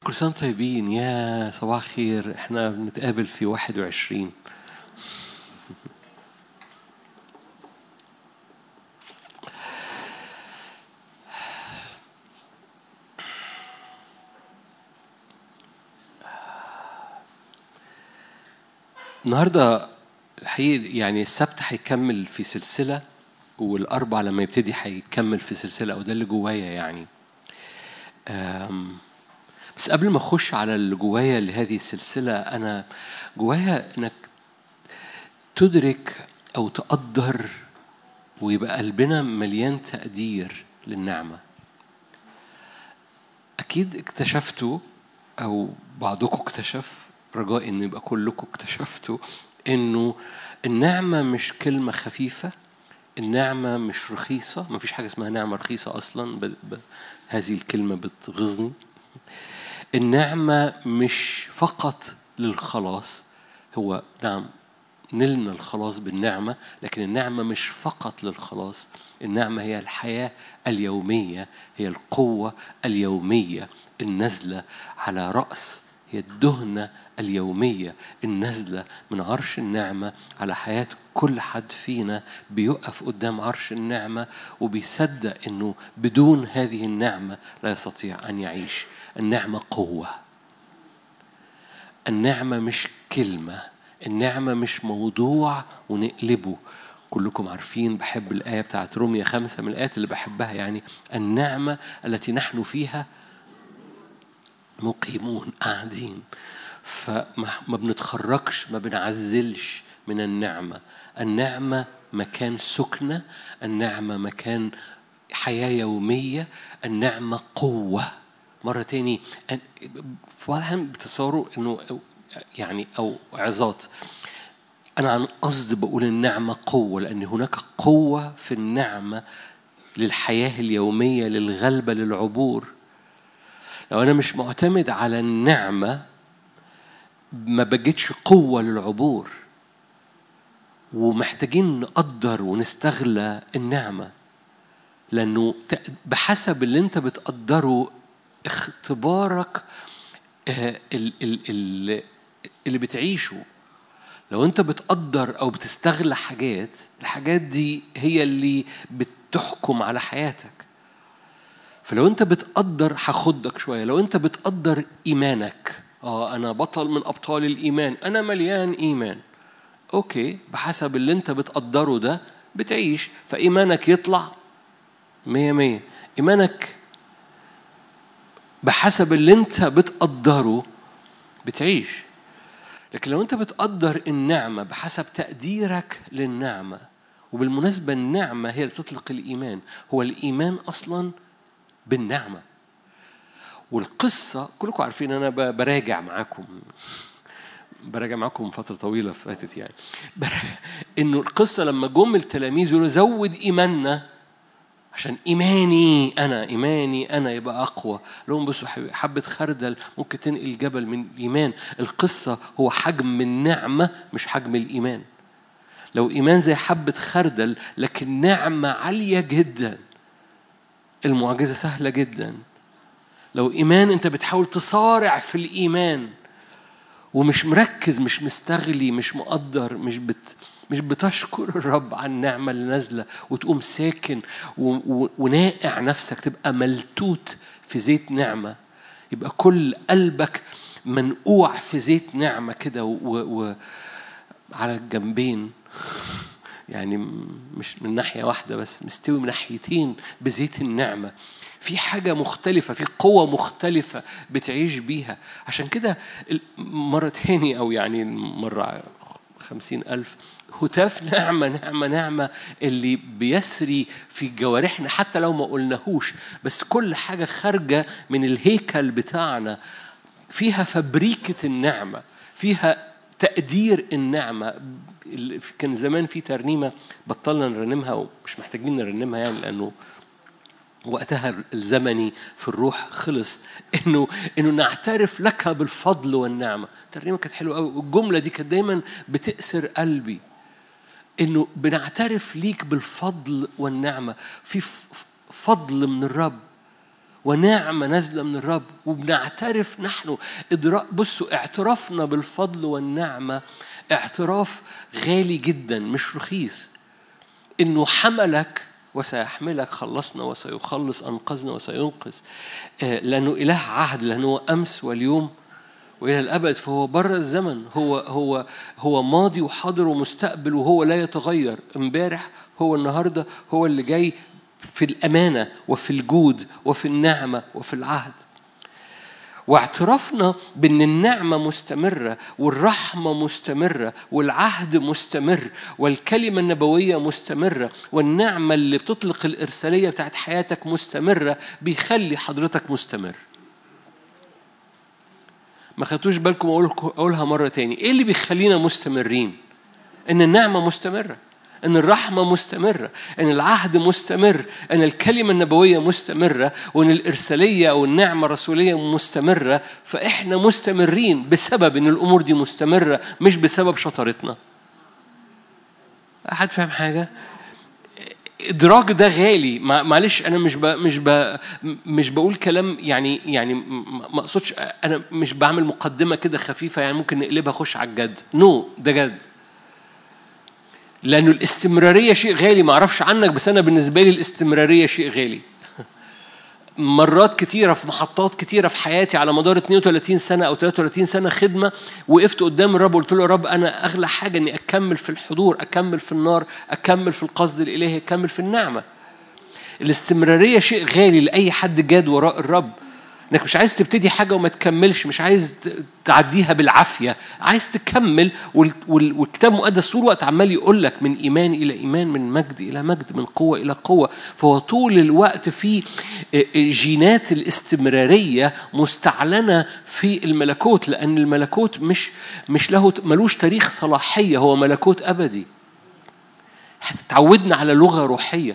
كل سنة وانتم طيبين يا صباح خير احنا بنتقابل في 21 النهارده الحقيقة يعني السبت هيكمل في سلسلة والأربع لما يبتدي هيكمل في سلسلة أو ده اللي جوايا يعني أم، بس قبل ما أخش على اللي جوايا لهذه السلسلة أنا جوايا إنك تدرك أو تقدر ويبقى قلبنا مليان تقدير للنعمة أكيد اكتشفتوا أو بعضكم اكتشف رجاء إن يبقى كلكم اكتشفتوا إنه النعمة مش كلمة خفيفة النعمة مش رخيصة مفيش حاجة اسمها نعمة رخيصة أصلا ب... ب... هذه الكلمة بتغيظني النعمة مش فقط للخلاص هو نعم نلنا الخلاص بالنعمة لكن النعمة مش فقط للخلاص النعمة هي الحياة اليومية هي القوة اليومية النازلة على رأس هي الدهنة اليومية النازلة من عرش النعمة على حياة كل حد فينا بيقف قدام عرش النعمة وبيصدق إنه بدون هذه النعمة لا يستطيع أن يعيش النعمة قوة النعمة مش كلمة النعمة مش موضوع ونقلبه كلكم عارفين بحب الآية بتاعت رومية خمسة من الآيات اللي بحبها يعني النعمة التي نحن فيها مقيمون قاعدين فما ما بنتخرجش ما بنعزلش من النعمة النعمة مكان سكنة النعمة مكان حياة يومية النعمة قوة مرة تاني أن- في بعض الأحيان بتصوروا إنه يعني أو عظات أنا عن قصد بقول النعمة قوة لأن هناك قوة في النعمة للحياة اليومية للغلبة للعبور لو أنا مش معتمد على النعمة ما بجدش قوة للعبور ومحتاجين نقدر ونستغلى النعمة لأنه ت- بحسب اللي أنت بتقدره اختبارك آه، ال- ال- ال- اللي بتعيشه لو أنت بتقدر أو بتستغلى حاجات الحاجات دي هي اللي بتحكم على حياتك فلو انت بتقدر هاخدك شويه لو انت بتقدر ايمانك اه انا بطل من ابطال الايمان انا مليان ايمان اوكي بحسب اللي انت بتقدره ده بتعيش فايمانك يطلع مية مية ايمانك بحسب اللي انت بتقدره بتعيش لكن لو انت بتقدر النعمه بحسب تقديرك للنعمه وبالمناسبه النعمه هي اللي تطلق الايمان هو الايمان اصلا بالنعمة والقصة كلكم عارفين أنا ب- براجع معاكم براجع معاكم فترة طويلة فاتت يعني بر- إنه القصة لما جم التلاميذ يقولوا زود إيماننا عشان إيماني أنا إيماني أنا يبقى أقوى لهم بصوا حب- حبة خردل ممكن تنقل جبل من الإيمان القصة هو حجم النعمة مش حجم الإيمان لو إيمان زي حبة خردل لكن نعمة عالية جداً المعجزة سهلة جدا لو إيمان أنت بتحاول تصارع في الإيمان ومش مركز مش مستغلي مش مقدر مش بت مش بتشكر الرب على النعمة اللي نازلة وتقوم ساكن و... و... ونائع نفسك تبقى ملتوت في زيت نعمة يبقى كل قلبك منقوع في زيت نعمة كده و... و... على الجنبين يعني م- مش من ناحية واحدة بس مستوي من ناحيتين بزيت النعمة في حاجة مختلفة في قوة مختلفة بتعيش بيها عشان كده ال- مرة تاني أو يعني مرة خمسين ألف هتاف نعمة نعمة نعمة اللي بيسري في جوارحنا حتى لو ما قلناهوش بس كل حاجة خارجة من الهيكل بتاعنا فيها فبريكة النعمة فيها تقدير النعمة ال- كان زمان في ترنيمة بطلنا نرنمها ومش محتاجين نرنمها يعني لأنه وقتها الزمني في الروح خلص انه انه نعترف لك بالفضل والنعمه الترنيمه كانت حلوه قوي والجمله دي كانت دايما بتأسر قلبي انه بنعترف ليك بالفضل والنعمه في ف- فضل من الرب ونعمة نازلة من الرب وبنعترف نحن إدراك بصوا اعترافنا بالفضل والنعمة اعتراف غالي جدا مش رخيص إنه حملك وسيحملك خلصنا وسيخلص أنقذنا وسينقذ آه، لأنه إله عهد لأنه أمس واليوم والى الابد فهو بره الزمن هو هو هو ماضي وحاضر ومستقبل وهو لا يتغير امبارح هو النهارده هو اللي جاي في الامانه وفي الجود وفي النعمه وفي العهد واعترافنا بان النعمه مستمره والرحمه مستمره والعهد مستمر والكلمه النبويه مستمره والنعمه اللي بتطلق الارساليه بتاعت حياتك مستمره بيخلي حضرتك مستمر ما خدتوش بالكم اقول اقولها مره تاني ايه اللي بيخلينا مستمرين ان النعمه مستمره ان الرحمه مستمره ان العهد مستمر ان الكلمه النبويه مستمره وان الارساليه او النعمه الرسوليه مستمره فاحنا مستمرين بسبب ان الامور دي مستمره مش بسبب شطارتنا حد فاهم حاجه ادراك ده غالي معلش انا مش ب مش ب مش بقول كلام يعني يعني ما اقصدش انا مش بعمل مقدمه كده خفيفه يعني ممكن نقلبها اخش على الجد نو no, ده جد لانه الاستمراريه شيء غالي ما اعرفش عنك بس انا بالنسبه لي الاستمراريه شيء غالي مرات كتيرة في محطات كتيرة في حياتي على مدار 32 سنة أو 33 سنة خدمة وقفت قدام الرب وقلت له يا رب أنا أغلى حاجة إني أكمل في الحضور أكمل في النار أكمل في القصد الإلهي أكمل في النعمة الاستمرارية شيء غالي لأي حد جاد وراء الرب انك مش عايز تبتدي حاجه وما تكملش مش عايز تعديها بالعافيه عايز تكمل والكتاب المقدس طول الوقت عمال يقول لك من ايمان الى ايمان من مجد الى مجد من قوه الى قوه فهو طول الوقت في جينات الاستمراريه مستعلنه في الملكوت لان الملكوت مش مش له ملوش تاريخ صلاحيه هو ملكوت ابدي تعودنا على لغه روحيه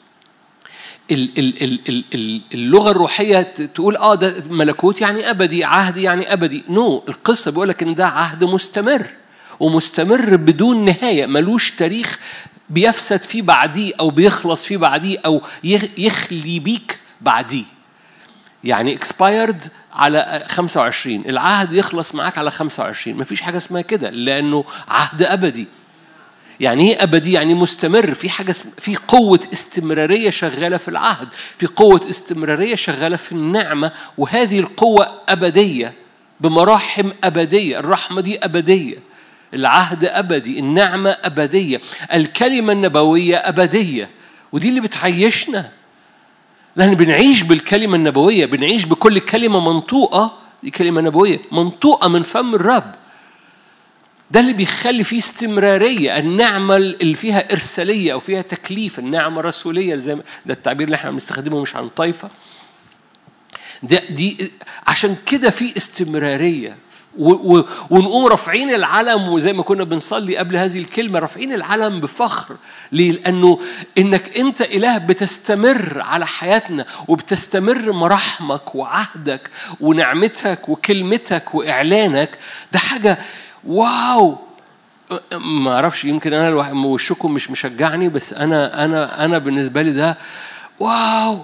اللغه الروحيه تقول اه ده ملكوت يعني ابدي عهد يعني ابدي نو no. القصه بيقول لك ان ده عهد مستمر ومستمر بدون نهايه ملوش تاريخ بيفسد فيه بعديه او بيخلص فيه بعديه او يخلي بيك بعديه يعني اكسبايرد على 25 العهد يخلص معاك على 25 مفيش حاجه اسمها كده لانه عهد ابدي يعني ايه ابدي يعني مستمر في حاجه في قوه استمراريه شغاله في العهد في قوه استمراريه شغاله في النعمه وهذه القوه ابديه بمراحم ابديه الرحمه دي ابديه العهد ابدي النعمه ابديه الكلمه النبويه ابديه ودي اللي بتعيشنا لان بنعيش بالكلمه النبويه بنعيش بكل كلمه منطوقه دي كلمه نبويه منطوقه من فم الرب ده اللي بيخلي فيه استمرارية النعمة اللي فيها إرسالية أو فيها تكليف النعمة الرسولية زي ده التعبير اللي احنا بنستخدمه مش عن طائفة ده دي عشان كده في استمرارية ونقوم رافعين العلم وزي ما كنا بنصلي قبل هذه الكلمة رافعين العلم بفخر ليه؟ لأنه إنك أنت إله بتستمر على حياتنا وبتستمر مراحمك وعهدك ونعمتك وكلمتك وإعلانك ده حاجة واو ما اعرفش يمكن انا وشكم مش مشجعني بس انا انا انا بالنسبه لي ده واو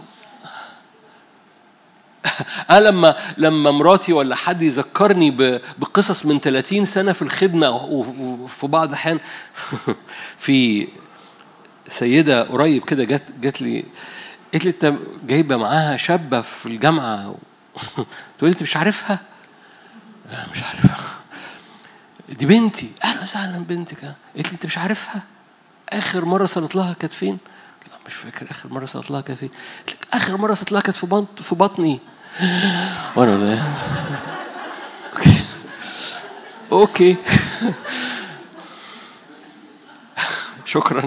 انا لما لما مراتي ولا حد يذكرني بقصص من 30 سنه في الخدمه وفي بعض الاحيان في سيده قريب كده جت جت لي قالت لي انت جايبه معاها شابه في الجامعه تقول لي انت مش عارفها؟ لا مش عارفها دي بنتي اهلا وسهلا بنتك قالت لي انت مش عارفها اخر مره صلت لها كانت فين لا مش فاكر اخر مره صلت لها كانت فين قلت لك اخر مره صلت لها كانت في بطن في بطني وانا ده اوكي اوكي شكرا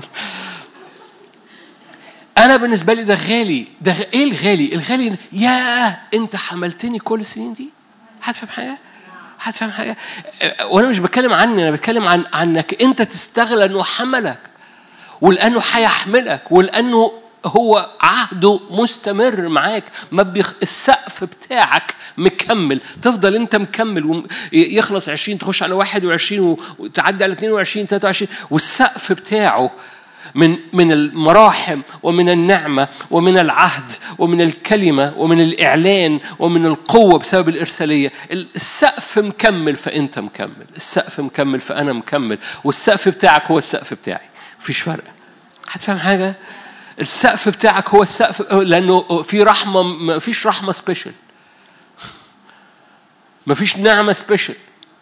انا بالنسبه لي ده غالي ده ايه الغالي الغالي يا انت حملتني كل السنين دي هتفهم حاجه حد فاهم حاجه وانا مش بتكلم عني انا بتكلم عن عنك انت تستغلى انه حملك ولانه هيحملك ولانه هو عهده مستمر معاك ما بيخ... السقف بتاعك مكمل تفضل انت مكمل يخلص 20 تخش على 21 وتعدي على 22 23 والسقف بتاعه من من المراحم ومن النعمة ومن العهد ومن الكلمة ومن الإعلان ومن القوة بسبب الإرسالية السقف مكمل فأنت مكمل السقف مكمل فأنا مكمل والسقف بتاعك هو السقف بتاعي مفيش فرق هتفهم حاجة؟ السقف بتاعك هو السقف لأنه في رحمة مفيش رحمة سبيشال مفيش نعمة سبيشال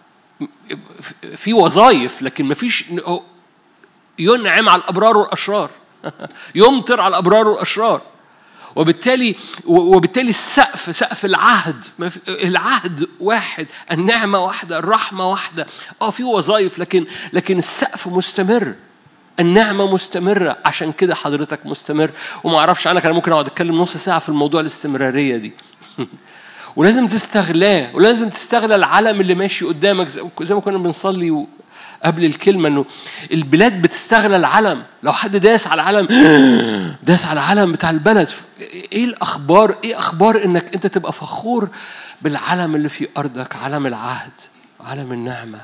في وظائف لكن مفيش ينعم على الأبرار والأشرار يمطر على الأبرار والأشرار وبالتالي وبالتالي السقف سقف العهد العهد واحد النعمه واحده الرحمه واحده اه في وظائف لكن لكن السقف مستمر النعمة مستمرة عشان كده حضرتك مستمر وما أعرفش عنك أنا ممكن أقعد أتكلم نص ساعة في الموضوع الاستمرارية دي ولازم تستغلاه ولازم تستغل العلم اللي ماشي قدامك زي ما كنا بنصلي قبل الكلمة انه البلاد بتستغل العلم لو حد داس على العلم داس على العلم بتاع البلد ايه الاخبار ايه اخبار انك انت تبقى فخور بالعلم اللي في ارضك علم العهد علم النعمة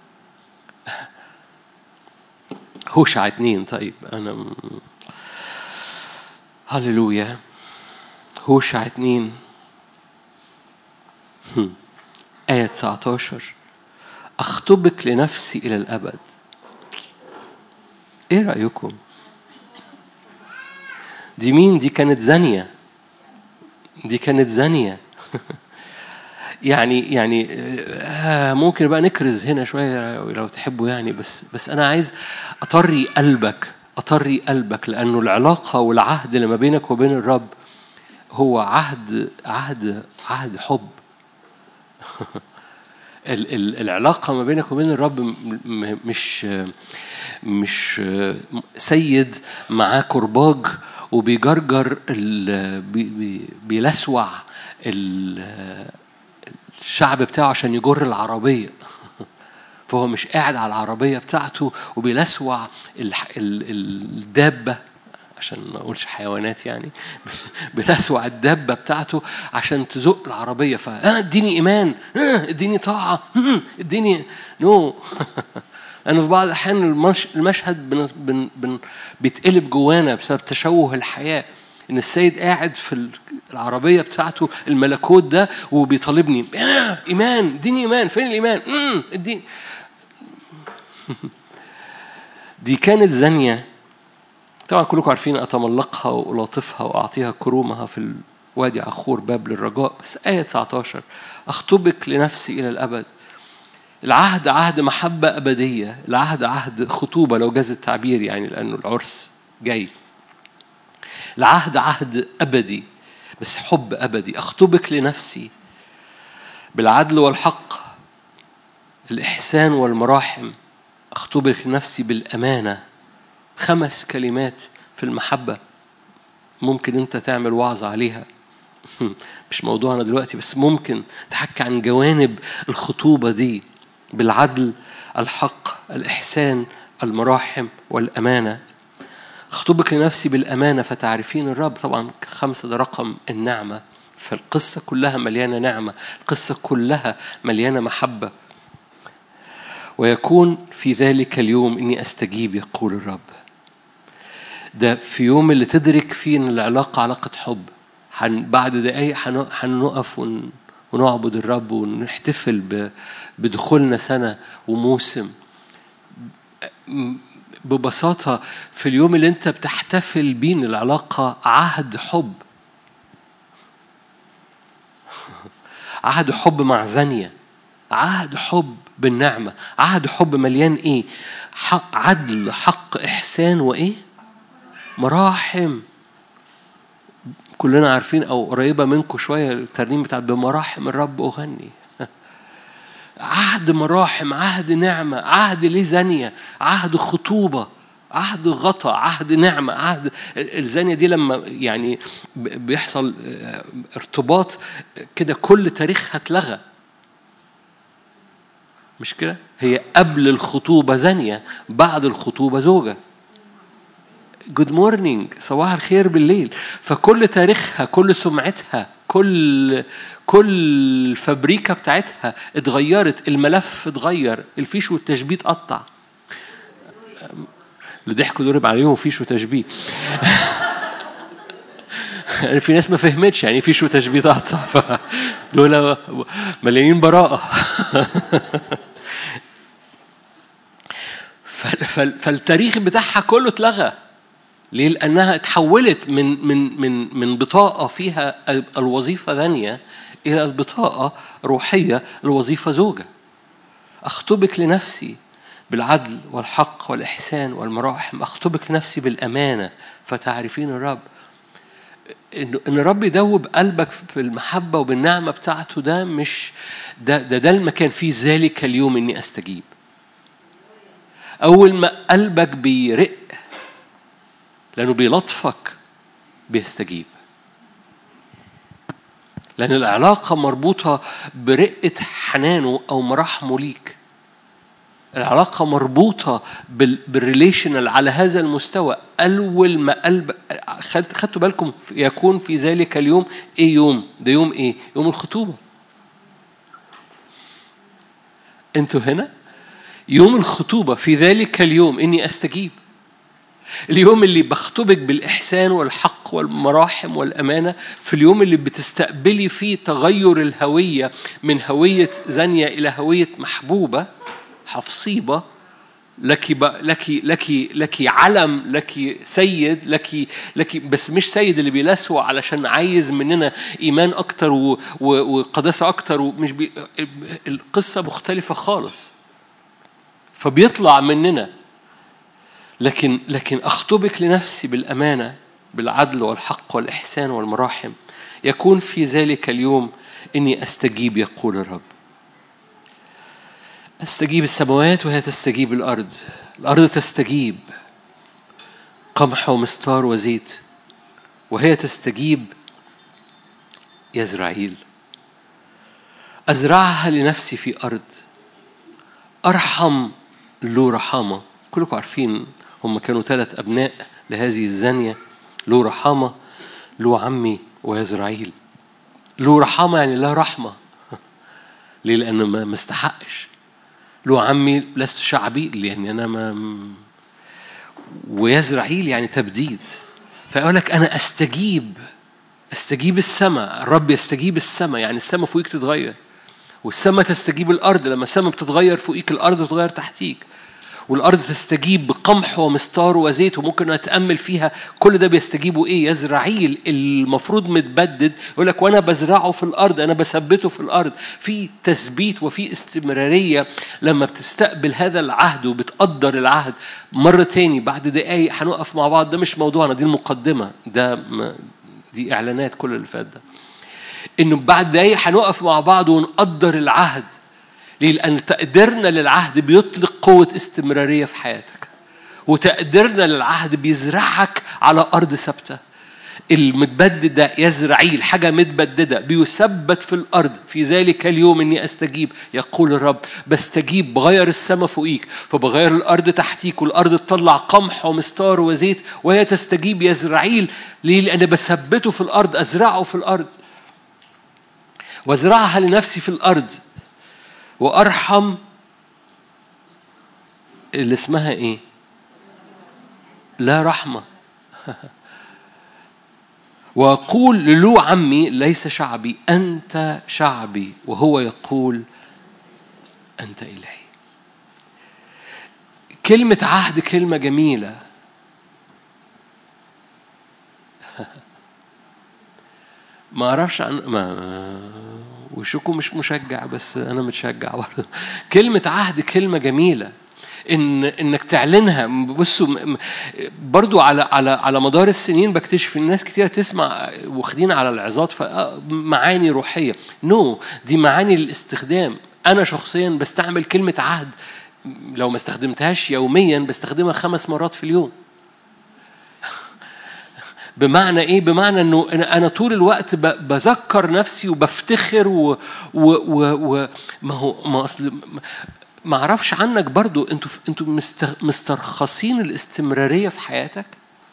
هوشع اتنين طيب انا هللويا هوشع اتنين آية 19 أخطبك لنفسي إلى الأبد إيه رأيكم؟ دي مين؟ دي كانت زانية دي كانت زانية يعني يعني آه ممكن بقى نكرز هنا شوية لو تحبوا يعني بس بس أنا عايز أطري قلبك أطري قلبك لأنه العلاقة والعهد اللي ما بينك وبين الرب هو عهد عهد عهد حب العلاقة ما بينك وبين الرب مش مش سيد معاه كرباج وبيجرجر بيلسوع الشعب بتاعه عشان يجر العربية فهو مش قاعد على العربية بتاعته وبيلسوع الدابة عشان ما اقولش حيوانات يعني بيلسوع الدبه بتاعته عشان تزق العربيه ف آه اديني ايمان آه اديني طاعه اديني نو لانه في بعض الاحيان المشهد بن بن بن بيتقلب جوانا بسبب تشوه الحياه ان السيد قاعد في العربيه بتاعته الملكوت ده وبيطالبني آه ايمان اديني ايمان فين الايمان اديني دي كانت زانيه طبعا كلكم عارفين أتملقها وألاطفها وأعطيها كرومها في الوادي عخور باب للرجاء بس آية 19 أخطبك لنفسي إلى الأبد العهد عهد محبة أبدية العهد عهد خطوبة لو جاز التعبير يعني لأنه العرس جاي العهد عهد أبدي بس حب أبدي أخطبك لنفسي بالعدل والحق الإحسان والمراحم أخطبك لنفسي بالأمانة خمس كلمات في المحبة ممكن أنت تعمل وعظ عليها مش موضوعنا دلوقتي بس ممكن تحكي عن جوانب الخطوبة دي بالعدل الحق الإحسان المراحم والأمانة أخطبك لنفسي بالأمانة فتعرفين الرب طبعا خمسة ده رقم النعمة فالقصة كلها مليانة نعمة القصة كلها مليانة محبة ويكون في ذلك اليوم إني أستجيب يقول الرب ده في يوم اللي تدرك فيه ان العلاقه علاقه حب حن بعد دقايق هنقف ون... ونعبد الرب ونحتفل بدخولنا سنه وموسم ببساطه في اليوم اللي انت بتحتفل بيه ان العلاقه عهد حب عهد حب مع زانيه عهد حب بالنعمه عهد حب مليان ايه حق عدل حق احسان وايه مراحم كلنا عارفين او قريبه منكم شويه الترنيم بتاع بمراحم الرب اغني عهد مراحم عهد نعمه عهد ليه زانيه عهد خطوبه عهد غطى عهد نعمة عهد الزانية دي لما يعني بيحصل ارتباط كده كل تاريخها اتلغى مش كده هي قبل الخطوبة زانية بعد الخطوبة زوجة جود مورنينج صباح الخير بالليل فكل تاريخها كل سمعتها كل كل الفابريكا بتاعتها اتغيرت الملف اتغير الفيش والتشبيه اتقطع اللي ضحكوا ضرب عليهم فيش وتشبيه يعني في ناس ما فهمتش يعني فيش وتشبيه تقطع دول مليانين براءة فالتاريخ بتاعها كله اتلغى ليه؟ لأنها اتحولت من من من من بطاقة فيها الوظيفة ثانية إلى البطاقة روحية الوظيفة زوجة. أخطبك لنفسي بالعدل والحق والإحسان والمراحم، أخطبك نفسي بالأمانة فتعرفين الرب. إن الرب يدوب قلبك في المحبة وبالنعمة بتاعته ده مش ده ده, ده المكان فيه ذلك اليوم إني أستجيب. أول ما قلبك بيرق لأنه بيلطفك بيستجيب لأن العلاقة مربوطة برقة حنانه أو مراحمه ليك العلاقة مربوطة بالريليشنال على هذا المستوى أول ما قلب خدتوا بالكم يكون في ذلك اليوم إيه يوم؟ ده يوم إيه؟ يوم الخطوبة أنتوا هنا؟ يوم الخطوبة في ذلك اليوم إني أستجيب اليوم اللي بخطبك بالإحسان والحق والمراحم والأمانة في اليوم اللي بتستقبلي فيه تغير الهوية من هوية زانية إلى هوية محبوبة حفصيبة لك ب... لك لك لك علم لك سيد لك لك بس مش سيد اللي بيلسوع علشان عايز مننا ايمان اكتر و... و... وقداسه اكتر ومش بي... القصه مختلفه خالص فبيطلع مننا لكن لكن اخطبك لنفسي بالامانه بالعدل والحق والاحسان والمراحم يكون في ذلك اليوم اني استجيب يقول الرب استجيب السماوات وهي تستجيب الارض الارض تستجيب قمح ومستار وزيت وهي تستجيب يزرعيل أزرعها لنفسي في أرض أرحم له رحامة كلكم عارفين هم كانوا ثلاث أبناء لهذه الزانية له رحامة له عمي ويزرعيل له رحامة يعني لا رحمة ليه لأنه ما استحقش له عمي لست شعبي يعني أنا ما ويزرعيل يعني تبديد فيقول لك أنا أستجيب أستجيب السماء الرب يستجيب السماء يعني السماء فوقيك تتغير والسماء تستجيب الأرض لما السماء بتتغير فوقيك الأرض بتتغير تحتيك والأرض تستجيب بقمح ومستار وزيت وممكن أتأمل فيها كل ده بيستجيبوا إيه يزرعيل المفروض متبدد يقول لك وأنا بزرعه في الأرض أنا بثبته في الأرض في تثبيت وفي استمرارية لما بتستقبل هذا العهد وبتقدر العهد مرة تاني بعد دقايق هنقف مع بعض ده مش موضوعنا دي المقدمة ده دي إعلانات كل اللي فات ده إنه بعد دقايق هنقف مع بعض ونقدر العهد ليه؟ لأن تقديرنا للعهد بيطلق قوة استمرارية في حياتك وتقديرنا للعهد بيزرعك على أرض ثابتة المتبدد ده يزرعيل حاجة متبددة بيثبت في الأرض في ذلك اليوم إني أستجيب يقول الرب بستجيب بغير السماء فوقيك فبغير الأرض تحتيك والأرض تطلع قمح ومستار وزيت وهي تستجيب يزرعيل ليه؟ لأن بثبته في الأرض أزرعه في الأرض وازرعها لنفسي في الأرض وأرحم اللي اسمها إيه؟ لا رحمة وأقول للو عمي ليس شعبي أنت شعبي وهو يقول أنت إلهي كلمة عهد كلمة جميلة ما أعرفش عن ما وشكو مش مشجع بس انا متشجع برضه كلمه عهد كلمه جميله ان انك تعلنها بصوا برضو على على على مدار السنين بكتشف ان ناس كتير تسمع واخدين على العظات معاني روحيه نو no, دي معاني الاستخدام انا شخصيا بستعمل كلمه عهد لو ما استخدمتهاش يوميا بستخدمها خمس مرات في اليوم بمعنى ايه بمعنى انه انا طول الوقت بذكر نفسي وبفتخر و, و, و, و ما هو ما اصل ما اعرفش عنك برضو انتوا انتوا مسترخصين الاستمراريه في حياتك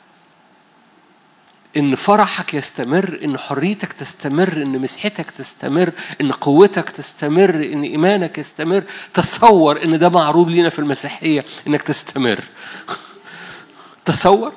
ان فرحك يستمر ان حريتك تستمر ان مسحتك تستمر ان قوتك تستمر ان ايمانك يستمر تصور ان ده معروض لينا في المسيحيه انك تستمر تصور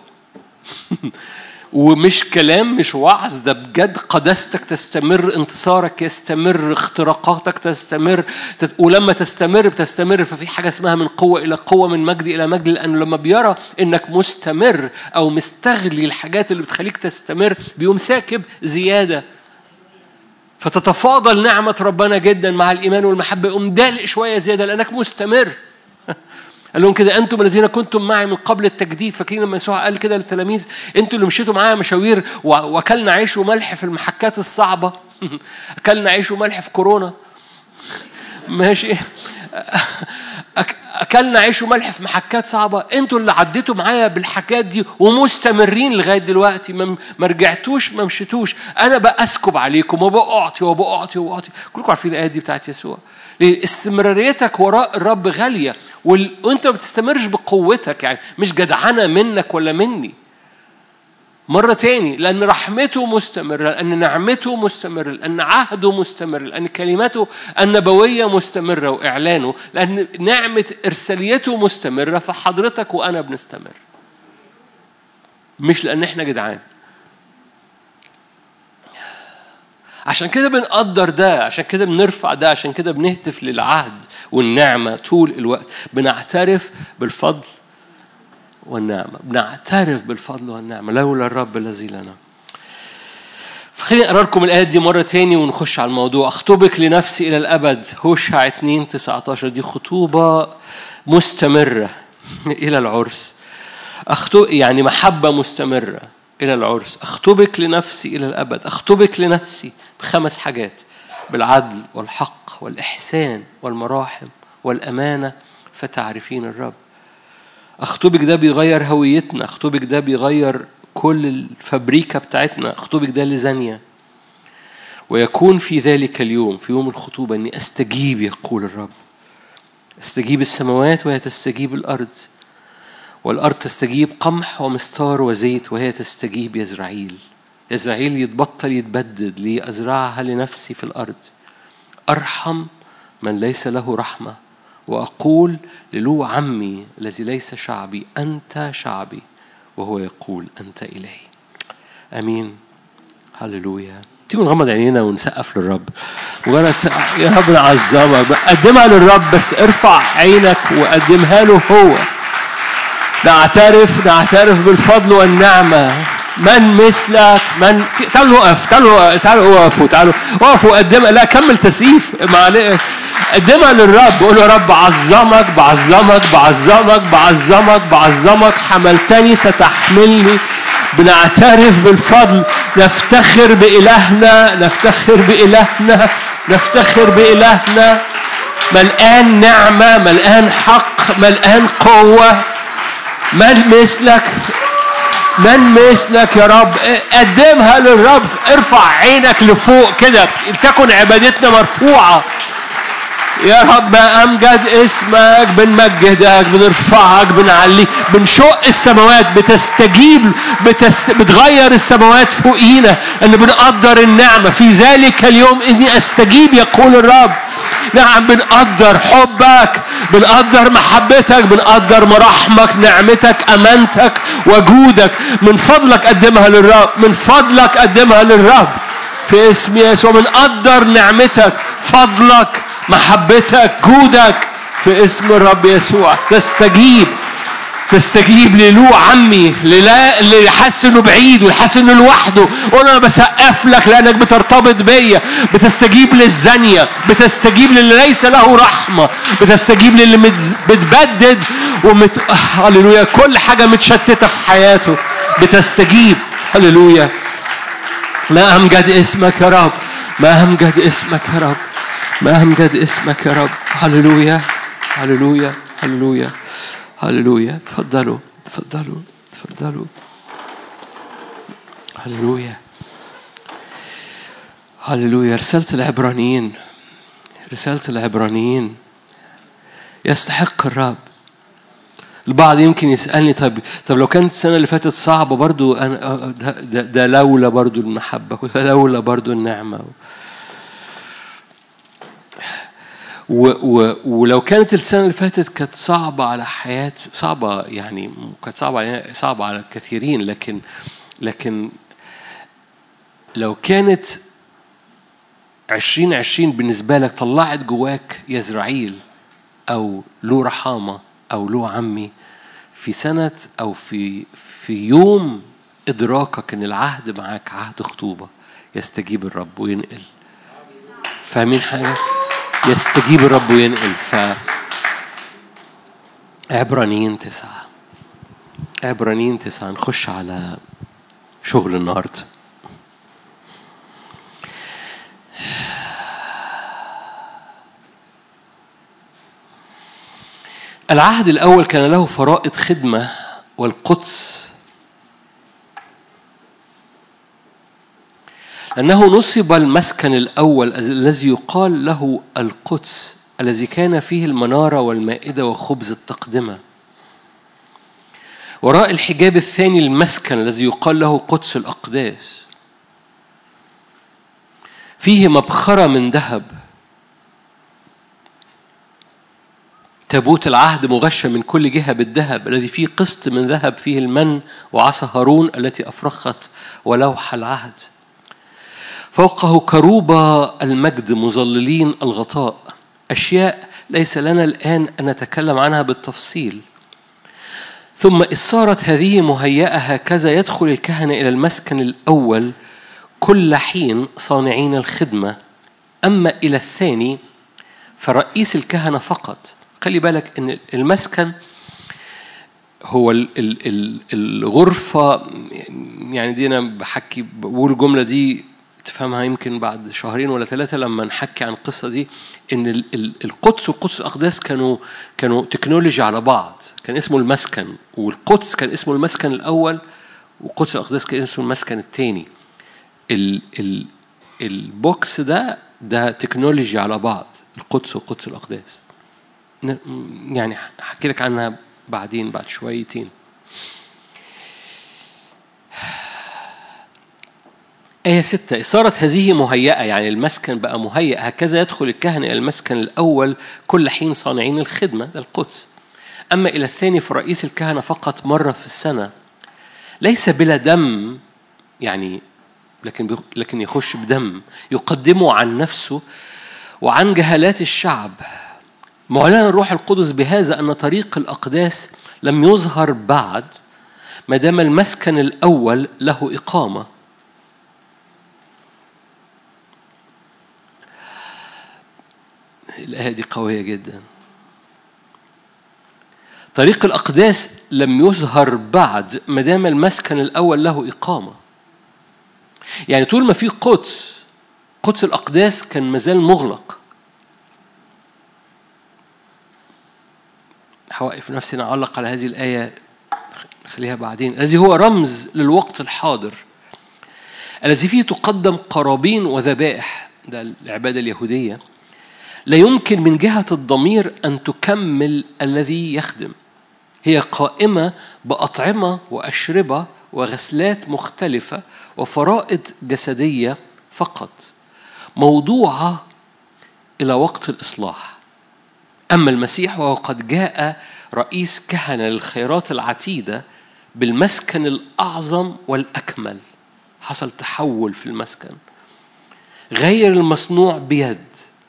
ومش كلام مش وعظ ده بجد قداستك تستمر انتصارك يستمر اختراقاتك تستمر تت... ولما تستمر بتستمر ففي حاجة اسمها من قوة إلى قوة من مجد إلى مجد لأنه لما بيرى إنك مستمر أو مستغلي الحاجات اللي بتخليك تستمر بيقوم ساكب زيادة فتتفاضل نعمة ربنا جدا مع الإيمان والمحبة يقوم دالق شوية زيادة لأنك مستمر قال لهم كده انتم الذين كنتم معي من قبل التجديد فاكرين لما يسوع قال كده للتلاميذ انتوا اللي مشيتوا معايا مشاوير واكلنا عيش وملح في المحكات الصعبه اكلنا عيش وملح في كورونا ماشي اكلنا عيش وملح في محكات صعبه انتوا اللي عديتوا معايا بالحاجات دي ومستمرين لغايه دلوقتي ما رجعتوش ما مشيتوش انا باسكب عليكم وبأعطي وبأعطي وبأعطي كلكم عارفين الايه دي بتاعت يسوع استمراريتك وراء الرب غاليه وانت ما بتستمرش بقوتك يعني مش جدعنه منك ولا مني مرة تاني لأن رحمته مستمرة لأن نعمته مستمرة لأن عهده مستمر لأن كلمته النبوية مستمرة وإعلانه لأن نعمة إرساليته مستمرة فحضرتك وأنا بنستمر مش لأن إحنا جدعان عشان كده بنقدر ده عشان كده بنرفع ده عشان كده بنهتف للعهد والنعمة طول الوقت بنعترف بالفضل والنعمة بنعترف بالفضل والنعمة لولا الرب الذي لنا فخليني أقرأ لكم الآيات دي مرة تاني ونخش على الموضوع أخطبك لنفسي إلى الأبد هوشع 2 19 دي خطوبة مستمرة إلى العرس أخطب يعني محبة مستمرة إلى العرس أخطبك لنفسي إلى الأبد أخطبك لنفسي بخمس حاجات بالعدل والحق والإحسان والمراحم والأمانة فتعرفين الرب أخطبك ده بيغير هويتنا أخطبك ده بيغير كل الفابريكا بتاعتنا أخطبك ده لزانية ويكون في ذلك اليوم في يوم الخطوبة أني أستجيب يقول الرب استجيب السماوات وهي تستجيب الأرض والأرض تستجيب قمح ومستار وزيت وهي تستجيب يزرعيل يزرعيل يتبطل يتبدد لأزرعها لنفسي في الأرض أرحم من ليس له رحمة وأقول للو عمي الذي ليس شعبي أنت شعبي وهو يقول أنت إلهي أمين هللويا تيجوا نغمض عينينا ونسقف للرب مجرد يا رب نعظمك قدمها للرب بس ارفع عينك وقدمها له هو نعترف نعترف بالفضل والنعمة من مثلك من تعالوا نقف تعالوا تعالوا وقفوا تعالوا وقفوا قدم لا كمل تسقيف معلش قدمها للرب قول يا رب بعظمك بعظمك بعظمك بعظمك بعظمك حملتني ستحملني بنعترف بالفضل نفتخر بإلهنا نفتخر بإلهنا نفتخر بإلهنا ملقان نعمة ملقان حق ملقان قوة من مثلك من مثلك يا رب قدمها للرب ارفع عينك لفوق كده تكن عبادتنا مرفوعه يا رب امجد اسمك بنمجدك بنرفعك بنعليك بنشق السماوات بتستجيب بتست... بتغير السماوات فوقينا ان بنقدر النعمه في ذلك اليوم اني استجيب يقول الرب نعم بنقدر حبك بنقدر محبتك بنقدر مراحمك نعمتك امانتك وجودك من فضلك قدمها للرب من فضلك قدمها للرب في اسم يسوع بنقدر نعمتك فضلك محبتك جودك في اسم الرب يسوع تستجيب تستجيب للو عمي اللي حاسس انه بعيد وحاسس انه لوحده وانا بسقف لك لانك بترتبط بيا بتستجيب للزانيه بتستجيب للي ليس له رحمه بتستجيب للي بتبدد ومت... هللويا كل حاجه متشتته في حياته بتستجيب هللويا ما امجد اسمك يا رب ما امجد اسمك يا رب ما أمجد اسمك يا رب هللويا هللويا هللويا هللويا تفضلوا تفضلوا تفضلوا هللويا هللويا رسالة العبرانيين رسالة العبرانيين يستحق الرب البعض يمكن يسألني طب طب لو كانت السنة اللي فاتت صعبة برضو أنا ده, ده لولا برضو المحبة لولا برضو النعمة و و ولو كانت السنة اللي فاتت كانت صعبة على حياة صعبة يعني كانت صعبة علينا صعبة على الكثيرين لكن لكن لو كانت عشرين عشرين بالنسبة لك طلعت جواك يزرعيل أو له رحامة أو له عمي في سنة أو في في يوم إدراكك إن العهد معاك عهد خطوبة يستجيب الرب وينقل فاهمين حاجة؟ يستجيب الرب وينقل ف عبرانيين تسعة عبرانيين تسعة نخش على شغل النهارده العهد الأول كان له فرائض خدمة والقدس لأنه نصب المسكن الأول الذي يقال له القدس الذي كان فيه المنارة والمائدة وخبز التقدمة وراء الحجاب الثاني المسكن الذي يقال له قدس الأقداس فيه مبخرة من ذهب تابوت العهد مغشى من كل جهة بالذهب الذي فيه قسط من ذهب فيه المن وعصا هارون التي أفرخت ولوح العهد فوقه كروبة المجد مظللين الغطاء أشياء ليس لنا الآن أن نتكلم عنها بالتفصيل ثم إذ صارت هذه مهيئة هكذا يدخل الكهنة إلى المسكن الأول كل حين صانعين الخدمة أما إلى الثاني فرئيس الكهنة فقط خلي بالك ان المسكن هو ال ال ال الغرفة يعني دي أنا بحكي بقول الجملة دي تفهمها يمكن بعد شهرين ولا ثلاثة لما نحكي عن القصة دي إن ال ال القدس والقدس الأقداس كانوا كانوا تكنولوجي على بعض كان اسمه المسكن والقدس كان اسمه المسكن الأول والقدس الأقداس كان اسمه المسكن الثاني ال ال البوكس ده ده تكنولوجي على بعض القدس وقدس الأقداس يعني هحكي لك عنها بعدين بعد شويتين آية ستة صارت هذه مهيئة يعني المسكن بقى مهيئ هكذا يدخل الكهنة إلى المسكن الأول كل حين صانعين الخدمة ده القدس أما إلى الثاني فرئيس الكهنة فقط مرة في السنة ليس بلا دم يعني لكن لكن يخش بدم يقدمه عن نفسه وعن جهالات الشعب معلنا الروح القدس بهذا أن طريق الأقداس لم يظهر بعد ما دام المسكن الأول له إقامة الآية دي قوية جدا طريق الأقداس لم يظهر بعد ما دام المسكن الأول له إقامة يعني طول ما في قدس قدس الأقداس كان مازال مغلق هوقف نفسي نعلق على هذه الآية خليها بعدين الذي هو رمز للوقت الحاضر الذي فيه تقدم قرابين وذبائح ده العبادة اليهودية لا يمكن من جهة الضمير أن تكمل الذي يخدم هي قائمة بأطعمة وأشربة وغسلات مختلفة وفرائض جسدية فقط موضوعة إلى وقت الإصلاح أما المسيح وهو قد جاء رئيس كهنة للخيرات العتيدة بالمسكن الأعظم والأكمل حصل تحول في المسكن غير المصنوع بيد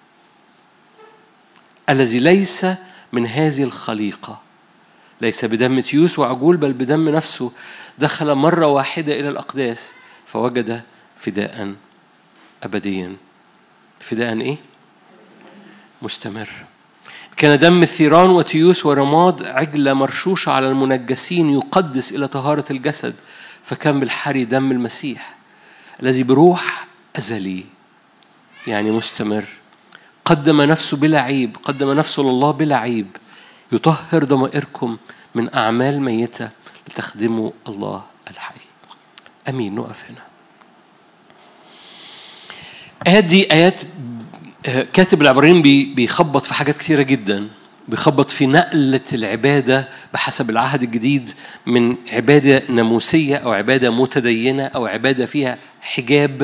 الذي ليس من هذه الخليقة ليس بدم تيوس وعجول بل بدم نفسه دخل مرة واحدة إلى الأقداس فوجد فداء أبديا فداء إيه؟ مستمر كان دم الثيران وتيوس ورماد عجلة مرشوشة على المنجسين يقدس إلى طهارة الجسد فكان بالحري دم المسيح الذي بروح أزلي يعني مستمر قدم نفسه بلا عيب قدم نفسه لله بلا عيب يطهر ضمائركم من أعمال ميتة لتخدموا الله الحي أمين نقف هنا آيات دي آيات كاتب العبرين بيخبط في حاجات كثيرة جدا بيخبط في نقلة العبادة بحسب العهد الجديد من عبادة ناموسية أو عبادة متدينة أو عبادة فيها حجاب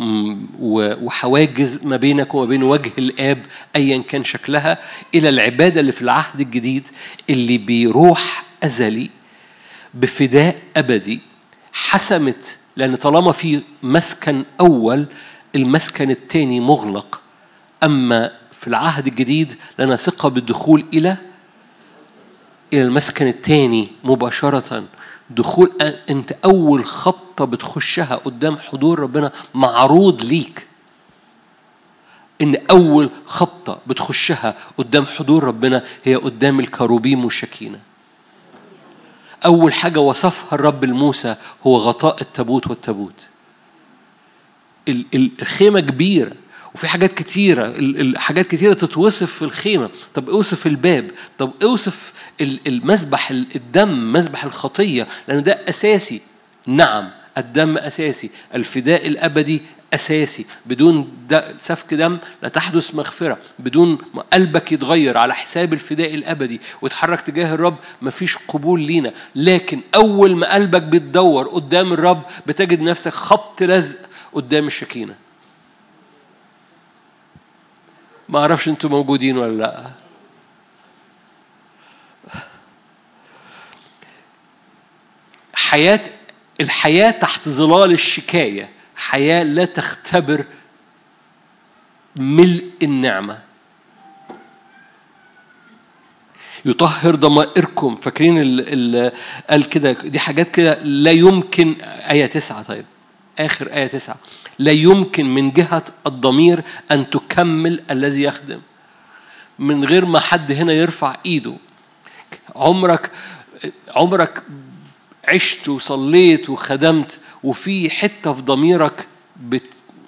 وحواجز ما بينك وما بين وجه الآب أيا كان شكلها إلى العبادة اللي في العهد الجديد اللي بروح أزلي بفداء أبدي حسمت لأن طالما في مسكن أول المسكن الثاني مغلق أما في العهد الجديد لنا ثقة بالدخول إلى إلى المسكن الثاني مباشرة دخول أنت أول خطة بتخشها قدام حضور ربنا معروض ليك إن أول خطة بتخشها قدام حضور ربنا هي قدام الكروبيم والشكينة أول حاجة وصفها الرب لموسى هو غطاء التابوت والتابوت الخيمة كبيرة وفي حاجات كتيرة حاجات كتيرة تتوصف في الخيمة طب اوصف الباب طب اوصف المسبح الدم مسبح الخطية لأن ده أساسي نعم الدم أساسي الفداء الأبدي أساسي بدون سفك دم لا تحدث مغفرة بدون ما قلبك يتغير على حساب الفداء الأبدي وتحرك تجاه الرب مفيش قبول لينا لكن أول ما قلبك بيتدور قدام الرب بتجد نفسك خبط لزق قدام الشكينه ما اعرفش انتوا موجودين ولا لا حياة الحياة تحت ظلال الشكاية حياة لا تختبر ملء النعمة يطهر ضمائركم فاكرين ال قال كده دي حاجات كده لا يمكن آية تسعة طيب آخر آية تسعة لا يمكن من جهة الضمير أن تكمل الذي يخدم من غير ما حد هنا يرفع إيده عمرك عمرك عشت وصليت وخدمت وفي حتة في ضميرك بت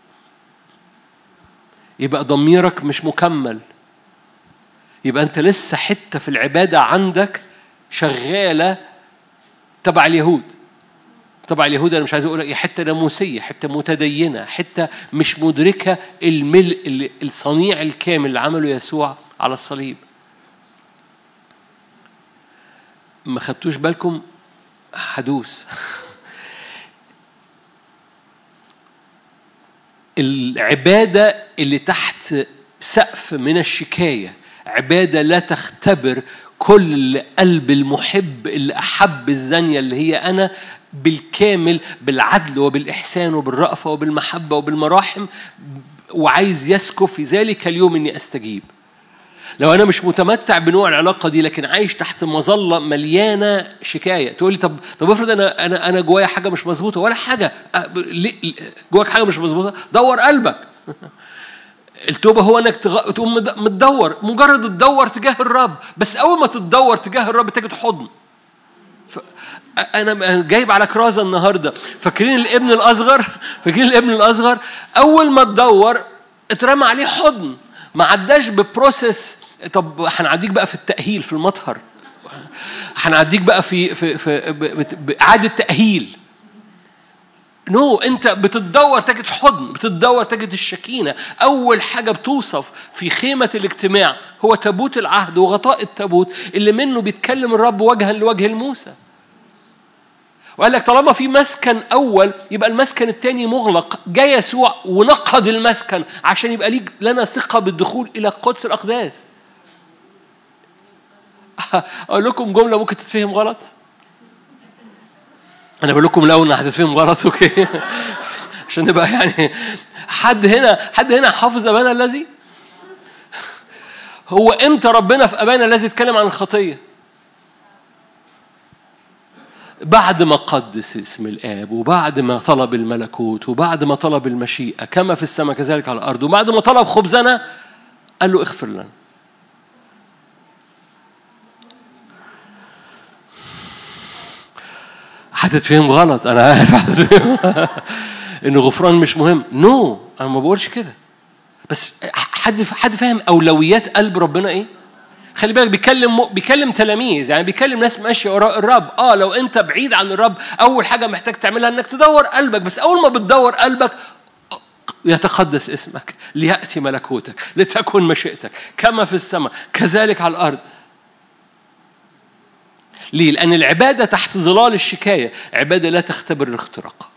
يبقى ضميرك مش مكمل يبقى أنت لسه حتة في العبادة عندك شغالة تبع اليهود طبعا اليهود انا مش عايز اقول حته ناموسيه حته متدينه حته مش مدركه الملء الصنيع الكامل اللي عمله يسوع على الصليب ما خدتوش بالكم حدوث العباده اللي تحت سقف من الشكايه عباده لا تختبر كل قلب المحب اللي أحب الزانية اللي هي أنا بالكامل بالعدل وبالإحسان وبالرأفة وبالمحبة وبالمراحم وعايز يسكب في ذلك اليوم إني أستجيب لو انا مش متمتع بنوع العلاقه دي لكن عايش تحت مظله مليانه شكايه تقول لي طب طب افرض انا انا انا جوايا حاجه مش مظبوطه ولا حاجه جواك حاجه مش مظبوطه دور قلبك التوبة هو انك تغ... تقوم متدور مجرد تدور تجاه الرب بس اول ما تدور تجاه الرب تجد حضن ف... انا جايب على كرازة النهاردة فاكرين الابن الاصغر فاكرين الابن الاصغر اول ما تدور اترمى عليه حضن ما عداش ببروسيس طب هنعديك بقى في التأهيل في المطهر هنعديك بقى في في في بإعادة تأهيل نو no, انت بتدور تجد حضن بتدور تجد الشكينه اول حاجه بتوصف في خيمه الاجتماع هو تابوت العهد وغطاء التابوت اللي منه بيتكلم الرب وجها لوجه الموسى وقال لك طالما في مسكن اول يبقى المسكن الثاني مغلق جاء يسوع ونقض المسكن عشان يبقى ليك لنا ثقه بالدخول الى قدس الاقداس اقول لكم جمله ممكن تتفهم غلط انا بقول لكم الاول انها هتتفهم غلط اوكي عشان نبقى يعني حد هنا حد هنا حافظ ابانا الذي هو امتى ربنا في ابانا الذي اتكلم عن الخطيه بعد ما قدس اسم الاب وبعد ما طلب الملكوت وبعد ما طلب المشيئه كما في السماء كذلك على الارض وبعد ما طلب خبزنا قال له اغفر لنا هتتفهم غلط انا عارف ان غفران مش مهم نو no. انا ما بقولش كده بس حد حد فاهم اولويات قلب ربنا ايه خلي بالك بيكلم بيكلم تلاميذ يعني بيكلم ناس ماشيه وراء الرب اه لو انت بعيد عن الرب اول حاجه محتاج تعملها انك تدور قلبك بس اول ما بتدور قلبك يتقدس اسمك ليأتي ملكوتك لتكن مشيئتك كما في السماء كذلك على الأرض ليه؟ لأن العبادة تحت ظلال الشكاية عبادة لا تختبر الاختراق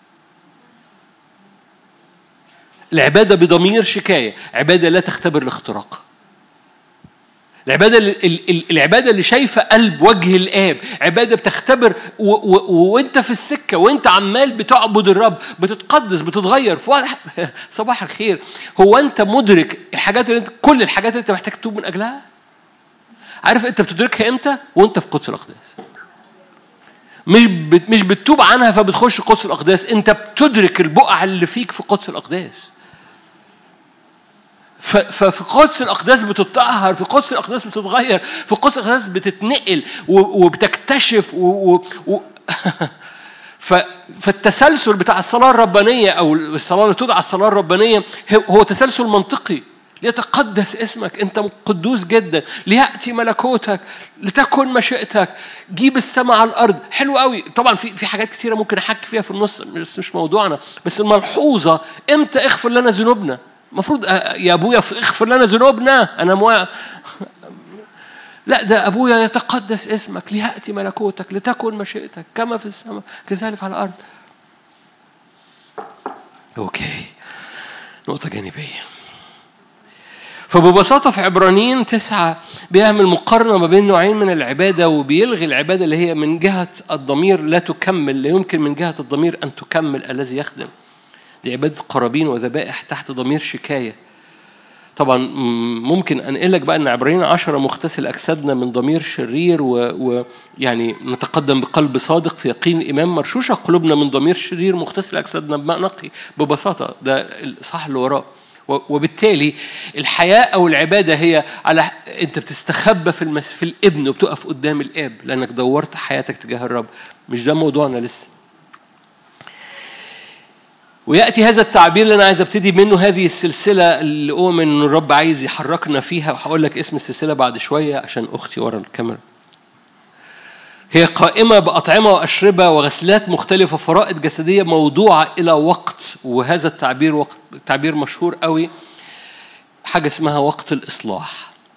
العبادة بضمير شكاية عبادة لا تختبر الاختراق العبادة العبادة اللي شايفة قلب وجه الآب عبادة بتختبر وانت في السكة وانت عمال بتعبد الرب بتتقدس بتتغير في صباح الخير هو انت مدرك الحاجات اللي انت كل الحاجات اللي انت محتاج تتوب من اجلها عارف انت بتدركها امتى وانت في قدس الاقداس مش مش بتتوب عنها فبتخش قدس الاقداس انت بتدرك البقع اللي فيك في قدس الاقداس ففي قدس الأقداس بتتطهر في قدس الأقداس بتتغير في قدس الأقداس بتتنقل وبتكتشف و... و... فالتسلسل بتاع الصلاة الربانية أو الصلاة اللي تدعى الصلاة الربانية هو تسلسل منطقي ليتقدس اسمك انت قدوس جدا لياتي ملكوتك لتكن مشيئتك جيب السماء على الارض حلو قوي طبعا في في حاجات كثيره ممكن احكي فيها في النص بس مش موضوعنا بس الملحوظه امتى اغفر لنا ذنوبنا المفروض يا ابويا اغفر لنا ذنوبنا انا مو لا ده ابويا يتقدس اسمك لياتي ملكوتك لتكن مشيئتك كما في السماء كذلك على الارض اوكي نقطه جانبيه فببساطة في عبرانيين تسعة بيعمل مقارنة ما بين نوعين من العبادة وبيلغي العبادة اللي هي من جهة الضمير لا تكمل لا يمكن من جهة الضمير أن تكمل الذي يخدم دي عبادة قرابين وذبائح تحت ضمير شكاية طبعا ممكن انقلك بقى ان عبرين عشرة مغتسل اجسادنا من ضمير شرير ويعني و... نتقدم بقلب صادق في يقين الايمان مرشوشه قلوبنا من ضمير شرير مغتسل اجسادنا بماء نقي ببساطه ده الصح اللي وراه وبالتالي الحياة أو العبادة هي على أنت بتستخبى في المس... في الابن وبتقف قدام الآب لأنك دورت حياتك تجاه الرب مش ده موضوعنا لسه وياتي هذا التعبير اللي انا عايز ابتدي منه هذه السلسله اللي اؤمن ان الرب عايز يحركنا فيها وهقول لك اسم السلسله بعد شويه عشان اختي ورا الكاميرا هي قائمة بأطعمة وأشربة وغسلات مختلفة فرائض جسدية موضوعة إلى وقت وهذا التعبير وقت تعبير مشهور قوي حاجة اسمها وقت الإصلاح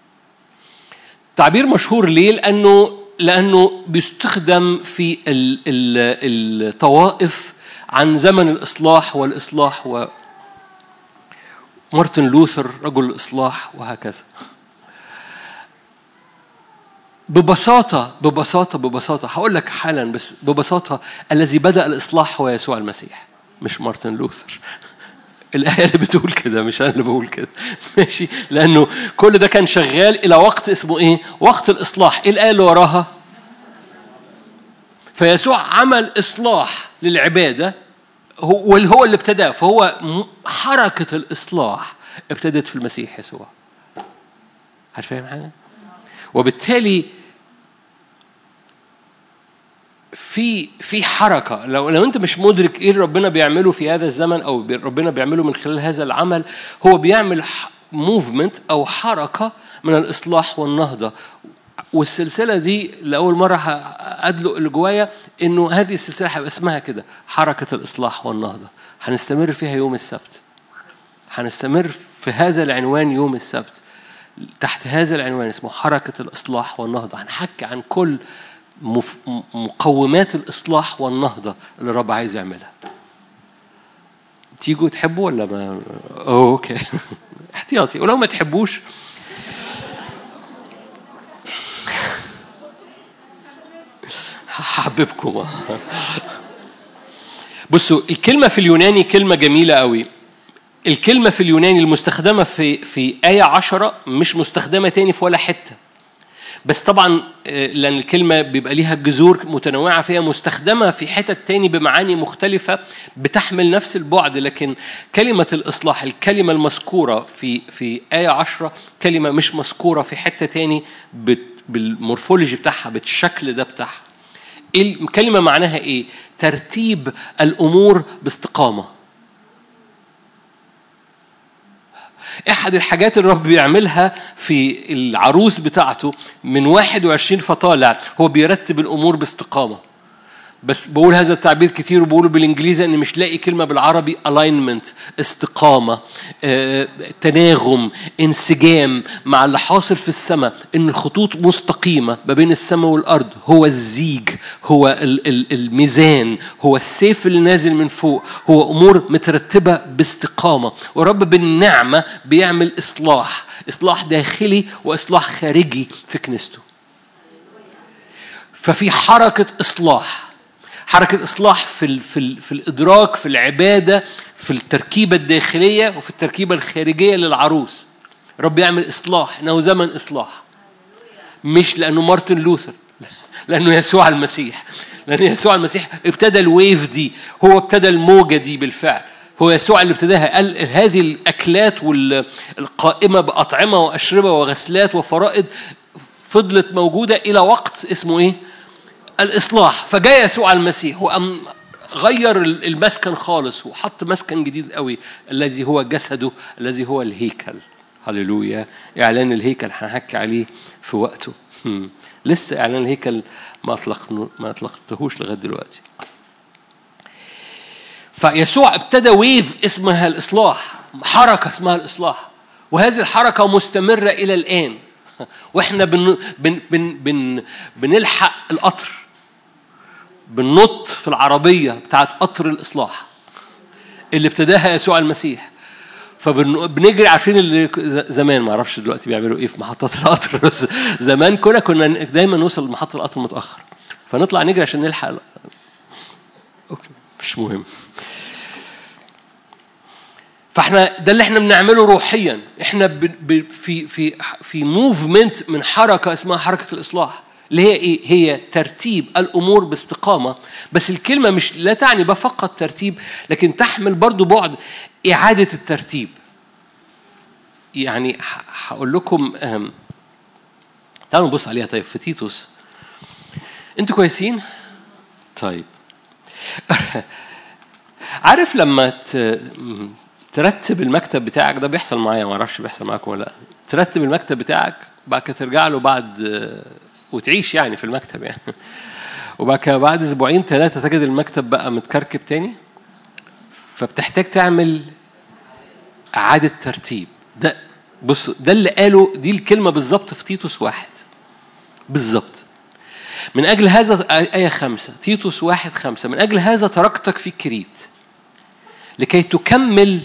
تعبير مشهور ليه؟ لأنه لأنه بيستخدم في الطوائف عن زمن الإصلاح والإصلاح و مارتن لوثر رجل الإصلاح وهكذا ببساطة ببساطة ببساطة هقول لك حالا بس ببساطة الذي بدأ الإصلاح هو يسوع المسيح مش مارتن لوثر الآية اللي بتقول كده مش أنا اللي بقول كده ماشي لأنه كل ده كان شغال إلى وقت اسمه إيه؟ وقت الإصلاح إيه الآية اللي وراها؟ فيسوع عمل إصلاح للعبادة هو واللي هو اللي ابتداه فهو حركة الإصلاح ابتدت في المسيح يسوع هل فاهم حاجة؟ وبالتالي في في حركة لو لو أنت مش مدرك إيه اللي ربنا بيعمله في هذا الزمن أو ربنا بيعمله من خلال هذا العمل هو بيعمل موفمنت أو حركة من الإصلاح والنهضة والسلسلة دي لأول مرة أدلق اللي جوايا إنه هذه السلسلة هيبقى اسمها كده حركة الإصلاح والنهضة هنستمر فيها يوم السبت هنستمر في هذا العنوان يوم السبت تحت هذا العنوان اسمه حركة الإصلاح والنهضة هنحكي عن كل مقومات الإصلاح والنهضة اللي الرب عايز يعملها تيجوا تحبوا ولا ما أوكي احتياطي ولو ما تحبوش حببكم بصوا الكلمة في اليوناني كلمة جميلة قوي الكلمة في اليوناني المستخدمة في في آية عشرة مش مستخدمة تاني في ولا حتة بس طبعا آه، لأن الكلمة بيبقى ليها جذور متنوعة فيها مستخدمة في حتت تاني بمعاني مختلفة بتحمل نفس البعد لكن كلمة الإصلاح الكلمة المذكورة في في آية عشرة كلمة مش مذكورة في حتة تاني بالمورفولوجي بتاعها بالشكل ده بتاعها الكلمة معناها إيه؟ ترتيب الأمور باستقامة احد الحاجات اللي الرب بيعملها في العروس بتاعته من 21 فطالع هو بيرتب الامور باستقامه بس بقول هذا التعبير كتير وبقوله بالانجليزي اني مش لاقي كلمه بالعربي alignment استقامه آه، تناغم انسجام مع اللي حاصل في السماء ان الخطوط مستقيمه ما بين السماء والارض هو الزيج هو ال- ال- الميزان هو السيف اللي نازل من فوق هو امور مترتبه باستقامه ورب بالنعمه بيعمل اصلاح اصلاح داخلي واصلاح خارجي في كنيسته ففي حركة إصلاح حركة إصلاح في ال في ال في الإدراك في العبادة في التركيبة الداخلية وفي التركيبة الخارجية للعروس رب يعمل إصلاح إنه زمن إصلاح مش لأنه مارتن لوثر لأنه يسوع المسيح لأن يسوع المسيح ابتدى الويف دي هو ابتدى الموجة دي بالفعل هو يسوع اللي ابتداها قال هذه الأكلات والقائمة بأطعمة وأشربة وغسلات وفرائض فضلت موجودة إلى وقت اسمه إيه؟ الإصلاح فجاء يسوع المسيح وأم غير المسكن خالص وحط مسكن جديد قوي الذي هو جسده الذي هو الهيكل هللويا إعلان الهيكل هنحكي عليه في وقته هم. لسه إعلان الهيكل ما أطلق ما أطلقتهوش لغاية دلوقتي فيسوع ابتدى ويف اسمها الإصلاح حركة اسمها الإصلاح وهذه الحركة مستمرة إلى الآن واحنا بن بن بن بن بنلحق القطر بننط في العربية بتاعت قطر الإصلاح اللي ابتداها يسوع المسيح فبنجري عارفين اللي ز- زمان ما اعرفش دلوقتي بيعملوا ايه في محطات القطر بس زمان كنا كنا دايما نوصل لمحطة القطر متأخر فنطلع نجري عشان نلحق ال- اوكي مش مهم فاحنا ده اللي احنا بنعمله روحيا احنا ب ب في في في موفمنت من حركه اسمها حركه الاصلاح اللي هي ايه هي ترتيب الامور باستقامه بس الكلمه مش لا تعني بقى فقط ترتيب لكن تحمل برضو بعد اعاده الترتيب يعني ه- هقول لكم أهم. تعالوا نبص عليها طيب في تيتوس انتوا كويسين طيب عارف لما ت... ترتب المكتب بتاعك ده بيحصل معايا ما اعرفش بيحصل معاكم ولا لا ترتب المكتب بتاعك بعد كده ترجع له بعد وتعيش يعني في المكتب يعني وبعد كده بعد اسبوعين ثلاثه تجد المكتب بقى متكركب تاني فبتحتاج تعمل اعاده ترتيب ده بص ده اللي قاله دي الكلمه بالظبط في تيتوس واحد بالظبط من أجل هذا آية خمسة تيتوس واحد خمسة من أجل هذا تركتك في كريت لكي تكمل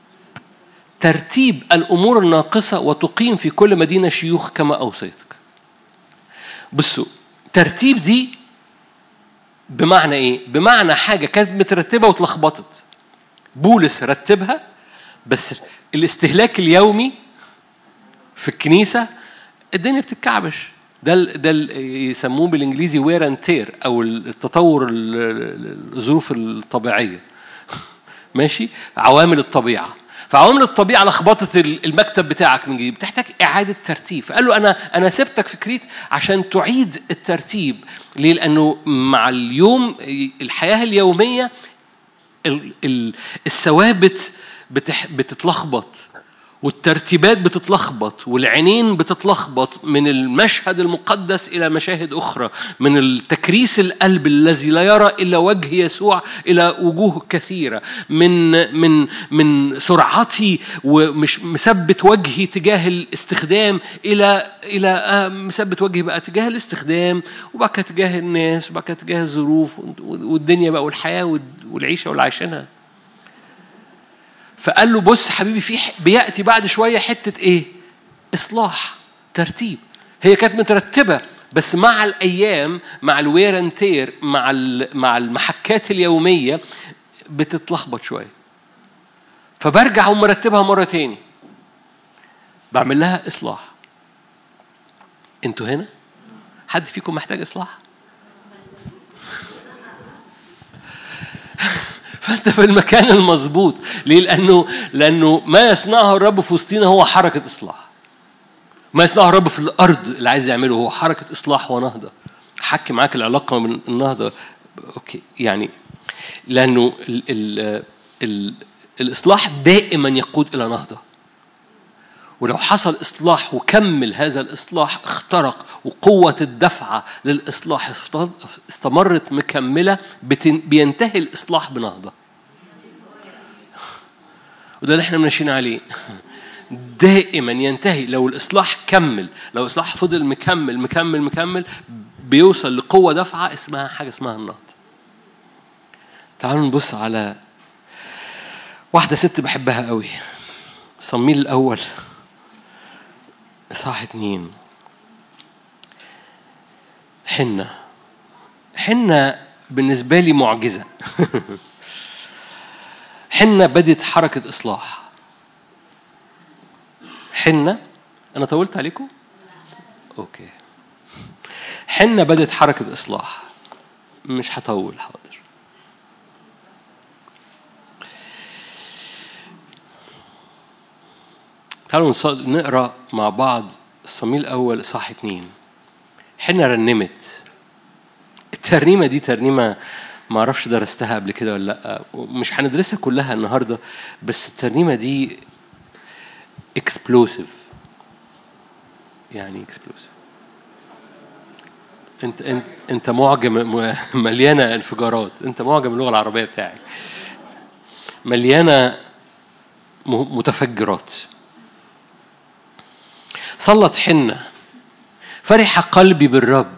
ترتيب الأمور الناقصة وتقيم في كل مدينة شيوخ كما أوصيتك بصوا ترتيب دي بمعنى إيه؟ بمعنى حاجة كانت مترتبة واتلخبطت بولس رتبها بس الاستهلاك اليومي في الكنيسة الدنيا بتتكعبش ده ال ده ال يسموه بالانجليزي وير اند تير او التطور ال- ال- الظروف الطبيعيه ماشي عوامل الطبيعه فعوامل الطبيعه لخبطت ال- المكتب بتاعك من جديد بتحتاج اعاده ترتيب فقال له انا انا سبتك في كريت عشان تعيد الترتيب ليه لانه مع اليوم الحياه اليوميه ال- ال- الثوابت بتح- بتتلخبط والترتيبات بتتلخبط والعينين بتتلخبط من المشهد المقدس الى مشاهد اخرى من التكريس القلب الذي لا يرى الا وجه يسوع الى وجوه كثيره من من من سرعتي ومش مثبت وجهي تجاه الاستخدام الى الى آه، مثبت وجهي بقى تجاه الاستخدام وبعد كده تجاه الناس وبعد كده تجاه الظروف والدنيا بقى والحياه والعيشه واللي عايشينها فقال له بص حبيبي في ح- بياتي بعد شويه حته ايه؟ اصلاح ترتيب هي كانت مترتبه بس مع الايام مع الوير اند تير مع ال- مع المحكات اليوميه بتتلخبط شويه فبرجع ومرتبها مره تاني بعمل لها اصلاح انتوا هنا حد فيكم محتاج اصلاح فانت في المكان المظبوط ليه لانه لانه ما يصنعه الرب في وسطينا هو حركه اصلاح ما يصنعه الرب في الارض اللي عايز يعمله هو حركه اصلاح ونهضه حكي معاك العلاقه من النهضه اوكي يعني لانه ال ال ال الاصلاح دائما يقود الى نهضه ولو حصل إصلاح وكمل هذا الإصلاح اخترق وقوة الدفعة للإصلاح استمرت مكملة بينتهي الإصلاح بنهضة وده اللي احنا ماشيين عليه دائما ينتهي لو الإصلاح كمل لو الإصلاح فضل مكمل مكمل مكمل بيوصل لقوة دفعة اسمها حاجة اسمها النهضة تعالوا نبص على واحدة ست بحبها قوي صميل الأول إصحاح اتنين حنة حنة بالنسبة لي معجزة حنة بدت حركة إصلاح حنة أنا طولت عليكم؟ أوكي حنة بدت حركة إصلاح مش هطول حاضر تعالوا نقرا مع بعض الصميل الاول صح اتنين حنا رنمت الترنيمه دي ترنيمه ما اعرفش درستها قبل كده ولا لا مش هندرسها كلها النهارده بس الترنيمه دي اكسبلوسيف يعني اكسبلوسيف انت انت انت معجم مليانه انفجارات انت معجم اللغه العربيه بتاعي مليانه متفجرات صلت حنة فرح قلبي بالرب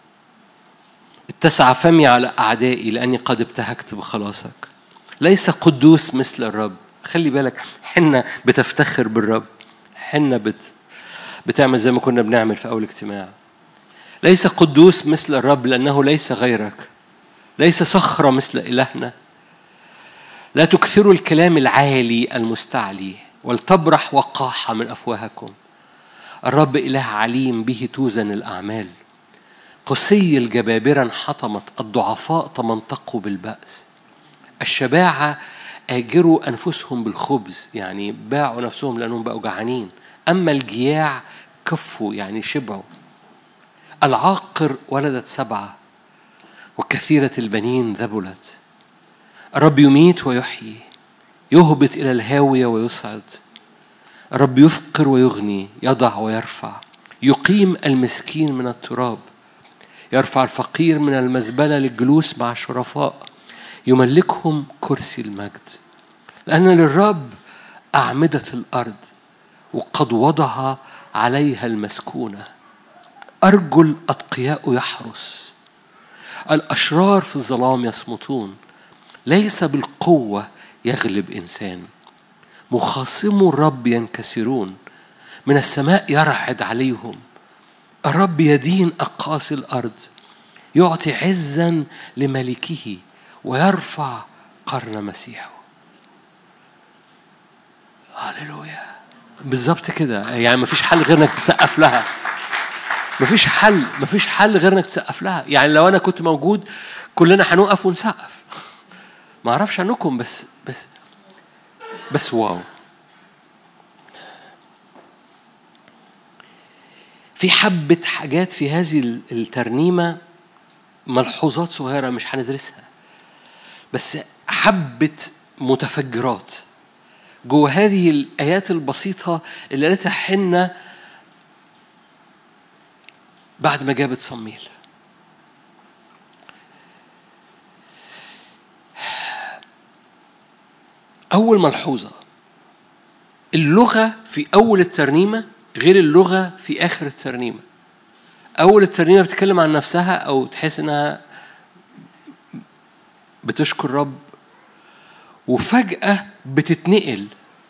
اتسع فمي على أعدائي لأني قد ابتهجت بخلاصك ليس قدوس مثل الرب خلي بالك حنة بتفتخر بالرب حنة بت بتعمل زي ما كنا بنعمل في أول اجتماع ليس قدوس مثل الرب لأنه ليس غيرك ليس صخرة مثل إلهنا لا تكثروا الكلام العالي المستعلي ولتبرح وقاحة من أفواهكم الرب إله عليم به توزن الأعمال قسي الجبابرة انحطمت الضعفاء تمنطقوا بالبأس الشباعة آجروا أنفسهم بالخبز يعني باعوا نفسهم لأنهم بقوا جعانين أما الجياع كفوا يعني شبعوا العاقر ولدت سبعة وكثيرة البنين ذبلت الرب يميت ويحيي يهبط إلى الهاوية ويصعد الرب يفقر ويغني يضع ويرفع يقيم المسكين من التراب يرفع الفقير من المزبلة للجلوس مع الشرفاء يملكهم كرسي المجد لأن للرب أعمدة الأرض وقد وضع عليها المسكونة أرجل الأتقياء يحرس الأشرار في الظلام يصمتون ليس بالقوة يغلب إنسان مخاصمو الرب ينكسرون من السماء يرعد عليهم الرب يدين أقاصي الأرض يعطي عزا لملكه ويرفع قرن مسيحه هللويا بالظبط كده يعني مفيش حل غير انك تسقف لها مفيش حل مفيش حل غير انك تسقف لها يعني لو انا كنت موجود كلنا هنقف ونسقف ما اعرفش عنكم بس بس بس واو في حبة حاجات في هذه الترنيمة ملحوظات صغيرة مش هندرسها بس حبة متفجرات جوه هذه الآيات البسيطة اللي قالتها حنة بعد ما جابت صميل أول ملحوظة اللغة في أول الترنيمة غير اللغة في آخر الترنيمة أول الترنيمة بتتكلم عن نفسها أو تحس إنها بتشكر رب وفجأة بتتنقل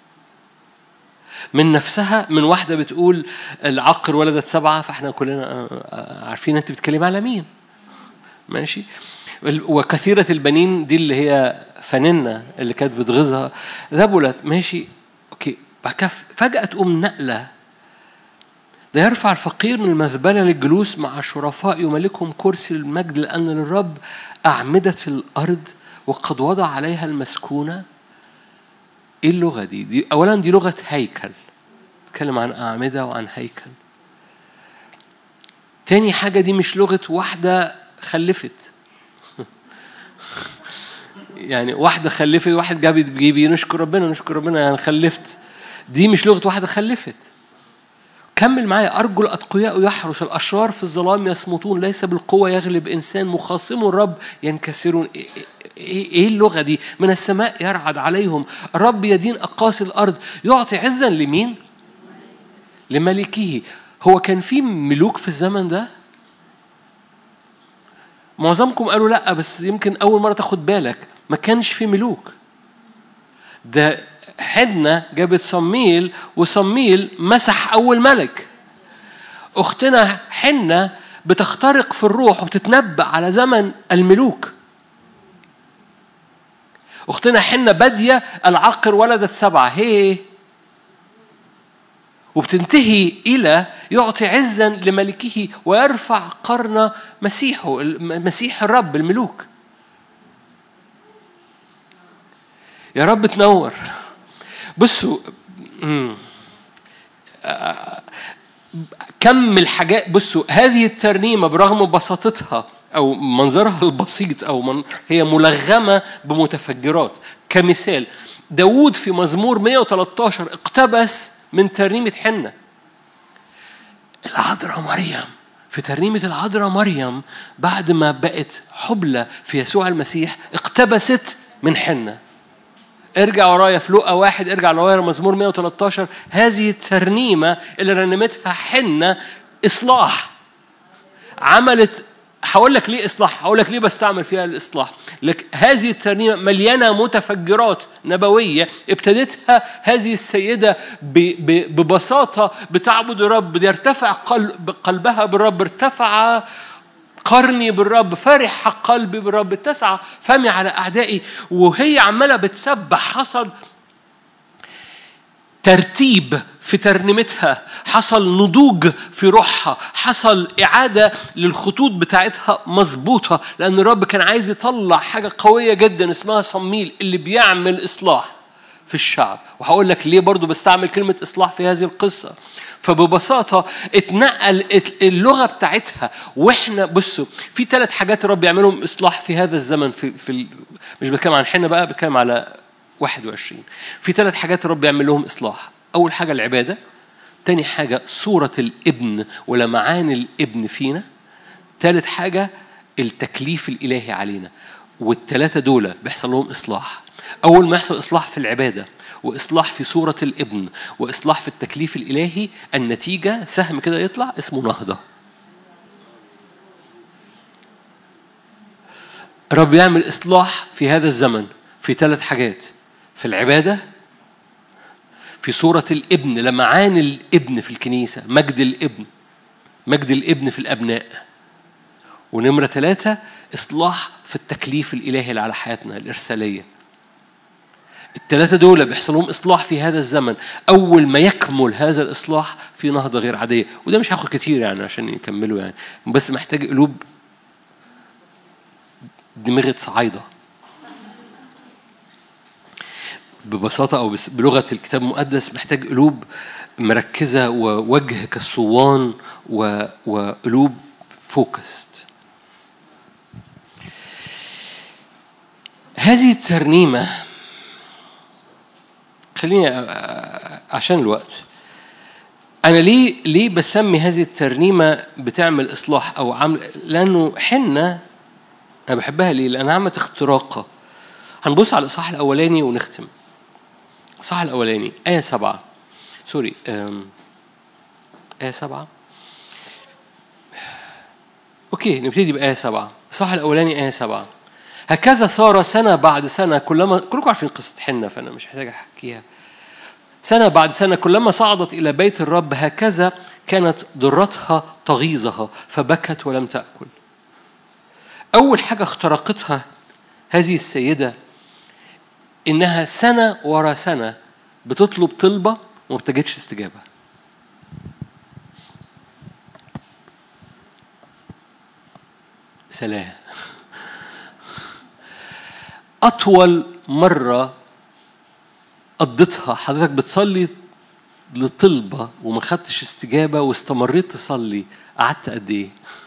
من نفسها من واحدة بتقول العقر ولدت سبعة فاحنا كلنا آه، آه، عارفين انت بتتكلمي على مين ماشي وكثيرة البنين دي اللي هي فننة اللي كانت بتغيظها ذبلت ماشي اوكي بعد كده فجأة تقوم نقلة ده يرفع الفقير من المذبلة للجلوس مع شرفاء يملكهم كرسي المجد لأن للرب أعمدة الأرض وقد وضع عليها المسكونة إيه اللغة دي؟ دي أولا دي لغة هيكل تتكلم عن أعمدة وعن هيكل تاني حاجة دي مش لغة واحدة خلفت يعني واحدة خلفت واحد جاب جيبي نشكر ربنا نشكر ربنا يعني خلفت دي مش لغة واحدة خلفت كمل معايا أرجو الأتقياء يحرس الأشرار في الظلام يصمتون ليس بالقوة يغلب إنسان مخاصم الرب ينكسرون إيه, إيه, إيه اللغة دي من السماء يرعد عليهم الرب يدين أقاصي الأرض يعطي عزا لمين لملكه هو كان في ملوك في الزمن ده معظمكم قالوا لا بس يمكن أول مرة تاخد بالك ما كانش في ملوك ده حنة جابت صميل وصميل مسح أول ملك أختنا حنة بتخترق في الروح وبتتنبأ على زمن الملوك أختنا حنة بادية العقر ولدت سبعة هي وبتنتهي إلى يعطي عزا لملكه ويرفع قرن مسيحه مسيح الرب الملوك يا رب تنور بصوا كم الحاجات بصوا هذه الترنيمة برغم بساطتها أو منظرها البسيط أو من هي ملغمة بمتفجرات كمثال داود في مزمور 113 اقتبس من ترنيمة حنة العذراء مريم في ترنيمة العذراء مريم بعد ما بقت حبلى في يسوع المسيح اقتبست من حنة ارجع ورايا في لقا واحد ارجع ورايا مزمور 113 هذه الترنيمة اللي رنمتها حنة إصلاح عملت هقول لك ليه اصلاح هقول لك ليه بستعمل فيها الاصلاح لك هذه الترنيمه مليانه متفجرات نبويه ابتدتها هذه السيده ببساطه بتعبد الرب يرتفع قلب قلبها بالرب ارتفع قرني بالرب فرح قلبي بالرب اتسع فمي على اعدائي وهي عماله بتسبح حصل ترتيب في ترنيمتها حصل نضوج في روحها حصل إعادة للخطوط بتاعتها مظبوطة لأن الرب كان عايز يطلع حاجة قوية جدا اسمها صميل اللي بيعمل إصلاح في الشعب وهقول لك ليه برضو بستعمل كلمة إصلاح في هذه القصة فببساطة اتنقل اللغة بتاعتها واحنا بصوا في ثلاث حاجات الرب يعملهم إصلاح في هذا الزمن في, في مش بتكلم عن حنة بقى بتكلم على 21 في ثلاث حاجات الرب يعمل لهم إصلاح أول حاجة العبادة تاني حاجة صورة الابن ولمعان الابن فينا ثالث حاجة التكليف الإلهي علينا والثلاثة دول بيحصل لهم إصلاح أول ما يحصل إصلاح في العبادة وإصلاح في صورة الابن وإصلاح في التكليف الإلهي النتيجة سهم كده يطلع اسمه نهضة رب يعمل إصلاح في هذا الزمن في ثلاث حاجات في العبادة في صورة الابن لمعان الابن في الكنيسة مجد الابن مجد الابن في الأبناء ونمرة ثلاثة إصلاح في التكليف الإلهي اللي على حياتنا الإرسالية الثلاثة دول بيحصل لهم إصلاح في هذا الزمن أول ما يكمل هذا الإصلاح في نهضة غير عادية وده مش هاخد كتير يعني عشان يكملوا يعني بس محتاج قلوب دماغة صعايدة ببساطة أو بلغة الكتاب المقدس محتاج قلوب مركزة ووجه كالصوان وقلوب فوكست هذه الترنيمة خليني عشان الوقت أنا ليه ليه بسمي هذه الترنيمة بتعمل إصلاح أو عمل لأنه حنة أنا بحبها ليه؟ لأنها عملت اختراقة هنبص على الإصحاح الأولاني ونختم الإصحاح الأولاني آية سبعة سوري آية سبعة أوكي نبتدي بآية سبعة الإصحاح الأولاني آية سبعة هكذا صار سنة بعد سنة كلما كلكم عارفين قصة حنة فأنا مش محتاج أحكيها سنة بعد سنة كلما صعدت إلى بيت الرب هكذا كانت ضرتها تغيظها فبكت ولم تأكل أول حاجة اخترقتها هذه السيدة إنها سنة ورا سنة بتطلب طلبة وما بتجدش استجابة سلام أطول مرة قضيتها حضرتك بتصلي لطلبة وما خدتش استجابة واستمريت تصلي قعدت قد إيه؟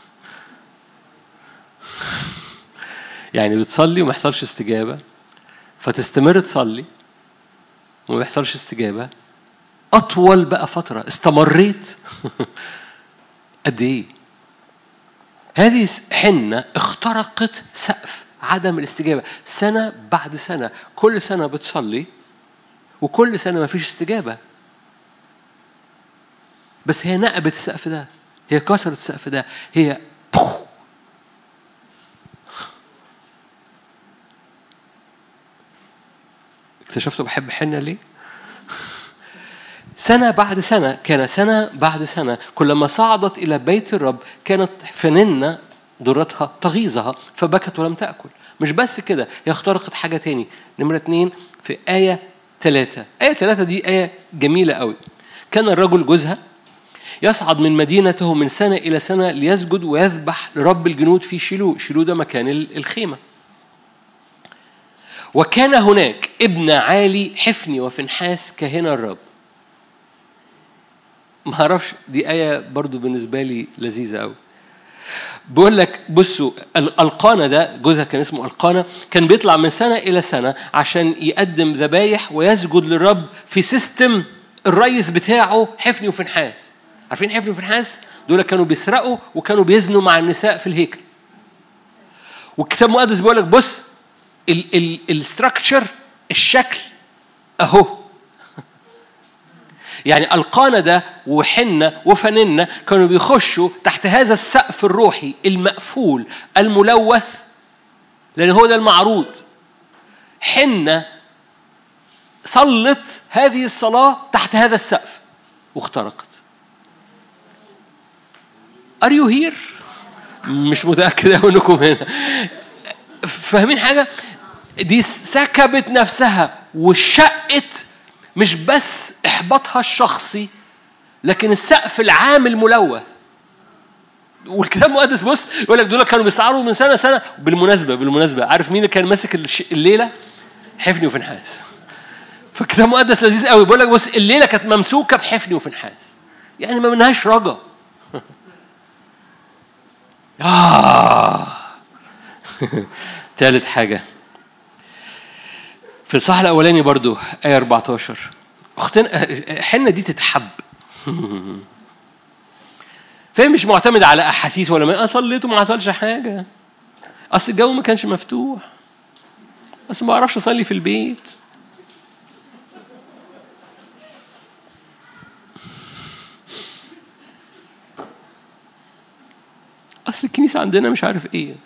يعني بتصلي وما يحصلش استجابة فتستمر تصلي وما بيحصلش استجابة اطول بقى فتره استمريت قد ايه هذه حنة اخترقت سقف عدم الاستجابة سنة بعد سنة كل سنة بتصلي وكل سنة ما فيش استجابة بس هي نقبت السقف ده هي كسرت السقف ده هي بوخ. اكتشفتوا بحب حنة ليه؟ سنة بعد سنة كان سنة بعد سنة كلما صعدت إلى بيت الرب كانت فننة ضرتها تغيظها فبكت ولم تأكل مش بس كده هي اخترقت حاجة تاني نمرة اتنين في آية ثلاثة آية ثلاثة دي آية جميلة قوي كان الرجل جوزها يصعد من مدينته من سنة إلى سنة ليسجد ويذبح لرب الجنود في شيلو شيلو ده مكان الخيمة وكان هناك ابن عالي حفني وفنحاس كهنا الرب ما اعرفش دي آية برضو بالنسبة لي لذيذة قوي بيقول لك بصوا القانا ده جوزها كان اسمه القانا كان بيطلع من سنه الى سنه عشان يقدم ذبايح ويسجد للرب في سيستم الريس بتاعه حفني وفنحاس عارفين حفني وفنحاس دول كانوا بيسرقوا وكانوا بيزنوا مع النساء في الهيكل والكتاب المقدس بيقول لك بص الاستراكشر الشكل اهو يعني القانا ده وحنة وفننة كانوا بيخشوا تحت هذا السقف الروحي المقفول الملوث لأن هو ده المعروض حنة صلت هذه الصلاة تحت هذا السقف واخترقت Are you here؟ مش متأكد أوي إنكم هنا فاهمين حاجة؟ دي سكبت نفسها وشقت مش بس إحباطها الشخصي لكن السقف العام الملوث والكتاب المقدس بص يقول لك دول كانوا بيسعروا من سنه سنه بالمناسبه بالمناسبه عارف مين اللي كان ماسك الليله؟ حفني وفنحاس فالكتاب المقدس لذيذ قوي بيقول لك بص الليله كانت ممسوكه بحفني وفنحاس يعني ما منهاش رجا آه ثالث حاجة في الصح الأولاني برضو آية 14 أختنا حنة دي تتحب فهي مش معتمد على أحاسيس ولا ما صليت وما حصلش حاجة أصل الجو ما كانش مفتوح أصل ما أعرفش أصلي في البيت أصل الكنيسة عندنا مش عارف إيه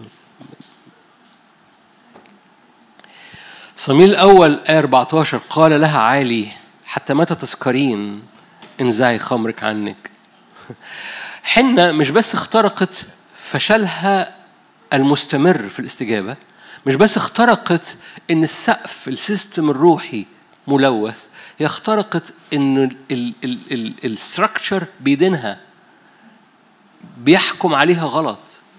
صميل الأول آية 14 قال لها عالي حتى متى تسكرين انزعي خمرك عنك حنة مش بس اخترقت فشلها المستمر في الاستجابة مش بس اخترقت ان السقف السيستم الروحي ملوث هي اخترقت ان الستراكشر بيدينها بيحكم عليها غلط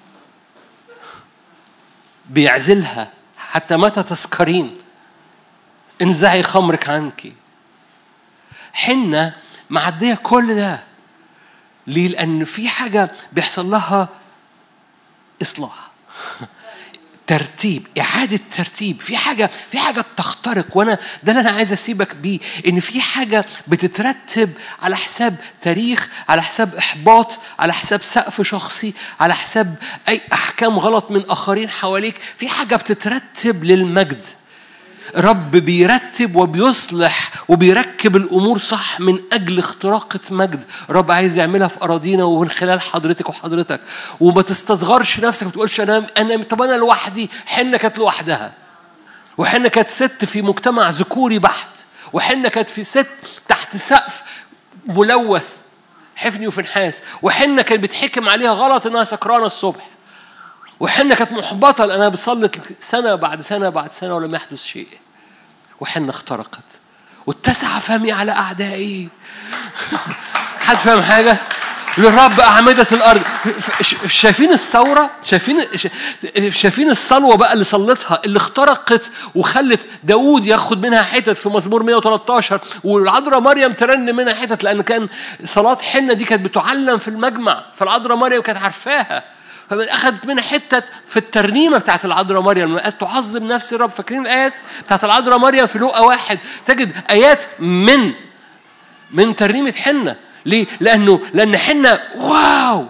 بيعزلها حتى متى تسكرين انزعي خمرك عنك حنة معدية كل ده ليه؟ لأن في حاجة بيحصل لها إصلاح ترتيب إعادة ترتيب في حاجة في حاجة بتخترق وأنا ده اللي أنا عايز أسيبك بيه إن في حاجة بتترتب على حساب تاريخ على حساب إحباط على حساب سقف شخصي على حساب أي أحكام غلط من آخرين حواليك في حاجة بتترتب للمجد رب بيرتب وبيصلح وبيركب الامور صح من اجل اختراقه مجد رب عايز يعملها في اراضينا ومن خلال حضرتك وحضرتك وما تستصغرش نفسك ما تقولش انا انا طب انا لوحدي حنه كانت لوحدها وحنه كانت ست في مجتمع ذكوري بحت وحنه كانت في ست تحت سقف ملوث حفني وفنحاس وحنه كان بيتحكم عليها غلط انها سكرانه الصبح وحنة كانت محبطة لأنها بصلت سنة بعد سنة بعد سنة ولم يحدث شيء وحنة اخترقت واتسع فمي على أعدائي حد فاهم حاجة؟ للرب أعمدة الأرض شايفين الثورة شايفين شايفين الصلوة بقى اللي صلتها اللي اخترقت وخلت داوود ياخد منها حتت في مزمور 113 والعذراء مريم ترن منها حتت لأن كان صلاة حنة دي كانت بتعلم في المجمع فالعذراء مريم كانت عارفاها فأخذت منها حتة في الترنيمة بتاعت العذراء مريم لما قالت تعظم نفسي الرب فاكرين الآيات بتاعت العذراء مريم في لوقا واحد تجد آيات من من ترنيمة حنة ليه؟ لأنه لأن حنة واو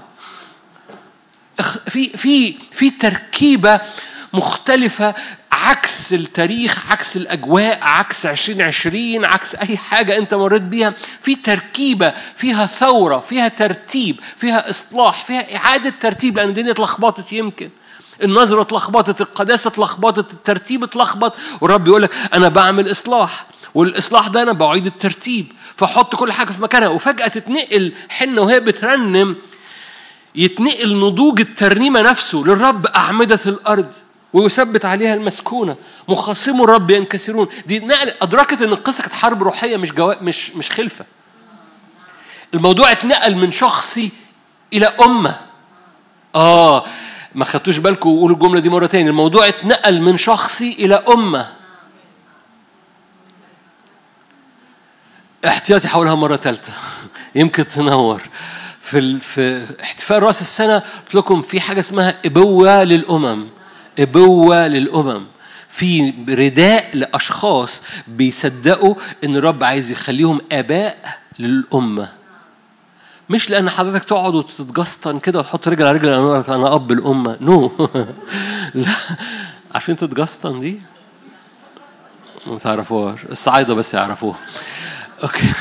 في في في تركيبة مختلفة عكس التاريخ عكس الأجواء عكس 2020 عكس أي حاجة أنت مريت بيها في تركيبة فيها ثورة فيها ترتيب فيها إصلاح فيها إعادة ترتيب لأن الدنيا اتلخبطت يمكن النظرة اتلخبطت القداسة اتلخبطت الترتيب اتلخبط والرب يقول لك أنا بعمل إصلاح والإصلاح ده أنا بعيد الترتيب فحط كل حاجة في مكانها وفجأة تتنقل حنة وهي بترنم يتنقل نضوج الترنيمة نفسه للرب أعمدة الأرض ويثبت عليها المسكونة مخاصمو الرب ينكسرون دي نقل أدركت إن القصة كانت حرب روحية مش جوا... مش مش خلفة الموضوع اتنقل من شخصي إلى أمة آه ما خدتوش بالكم وقولوا الجملة دي مرة تاني الموضوع اتنقل من شخصي إلى أمة احتياطي حولها مرة ثالثة يمكن تنور في ال... في احتفال راس السنة قلت لكم في حاجة اسمها إبوة للأمم إبوة للأمم في رداء لأشخاص بيصدقوا إن الرب عايز يخليهم آباء للأمة مش لأن حضرتك تقعد وتتجسطن كده وتحط رجل على رجل أنا أنا أب الأمة نو no. لا عارفين تتجسطن دي؟ ما تعرفوهاش الصعايدة بس يعرفوها أوكي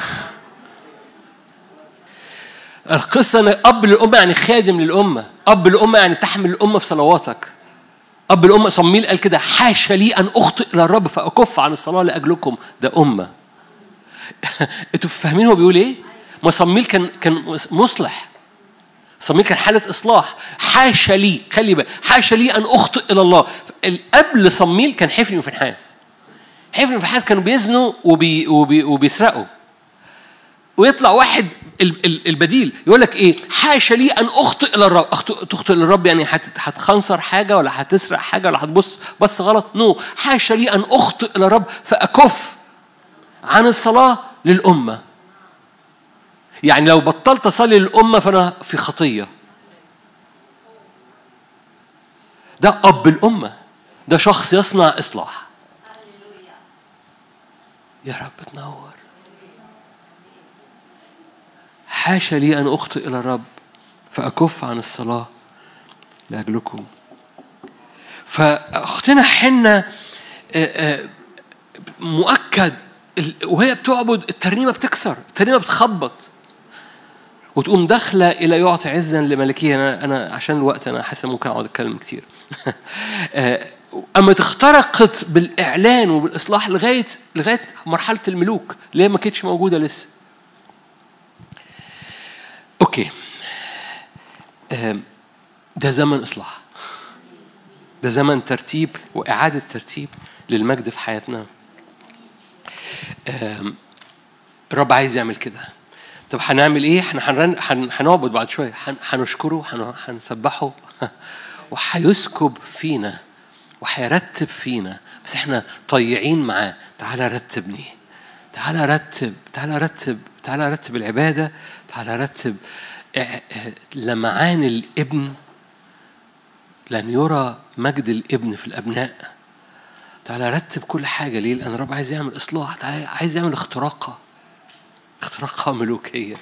القصة أن أب للأمة يعني خادم للأمة أب الأمة يعني تحمل الأمة في صلواتك أب الأمة صميل قال كده حاشا لي أن أخطئ إلى الرب فأكف عن الصلاة لأجلكم ده أمة أنتوا فاهمين هو بيقول إيه؟ ما صميل كان كان مصلح صميل كان حالة إصلاح حاشا لي خلي بالك حاشا لي أن أخطئ إلى الله قبل صميل كان حفني وفنحاس حفني وفنحاس كانوا بيزنوا وبي وبي وبيسرقوا ويطلع واحد البديل يقول لك ايه حاشا لي ان اخطئ الى الرب تخطئ الى الرب يعني هتخنصر حاجه ولا هتسرق حاجه ولا هتبص بس غلط نو no. حاشا لي ان اخطئ الى الرب فاكف عن الصلاه للامه يعني لو بطلت اصلي للامه فانا في خطيه ده اب الامه ده شخص يصنع اصلاح يا رب تنور حاشا لي أن أخطئ إلى الرب فأكف عن الصلاة لأجلكم فأختنا حنة مؤكد وهي بتعبد الترنيمة بتكسر الترنيمة بتخبط وتقوم داخلة إلى يعطي عزا لملكيه أنا أنا عشان الوقت أنا حاسس ممكن أقعد أتكلم كتير أما تخترقت بالإعلان وبالإصلاح لغاية لغاية مرحلة الملوك اللي هي ما كانتش موجودة لسه اوكي ده زمن اصلاح ده زمن ترتيب واعاده ترتيب للمجد في حياتنا الرب عايز يعمل كده طب هنعمل ايه احنا هنعبد بعد شويه هنشكره هنسبحه وهيسكب فينا وهيرتب فينا بس احنا طيعين معاه تعالى رتبني تعالى رتب تعالى رتب تعالى رتب العبادة تعالى رتب لمعان الابن لن يرى مجد الابن في الأبناء تعالى رتب كل حاجة ليه؟ لأن الرب عايز يعمل إصلاح عايز يعمل اختراقة اختراقة ملوكية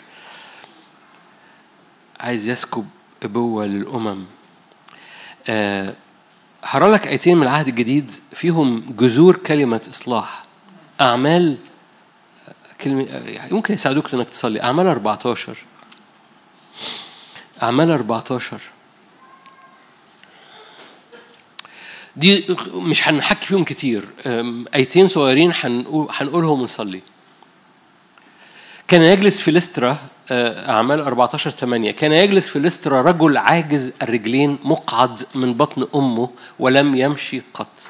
عايز يسكب أبوة للأمم أه هقرا لك آيتين من العهد الجديد فيهم جذور كلمة إصلاح أعمال كلمة يمكن يساعدوك انك تصلي أعمال 14 أعمال 14 دي مش هنحكي فيهم كتير آيتين صغيرين هنقول هنقولهم ونصلي كان يجلس في لسترا أعمال 14 8 كان يجلس في لسترا رجل عاجز الرجلين مقعد من بطن أمه ولم يمشي قط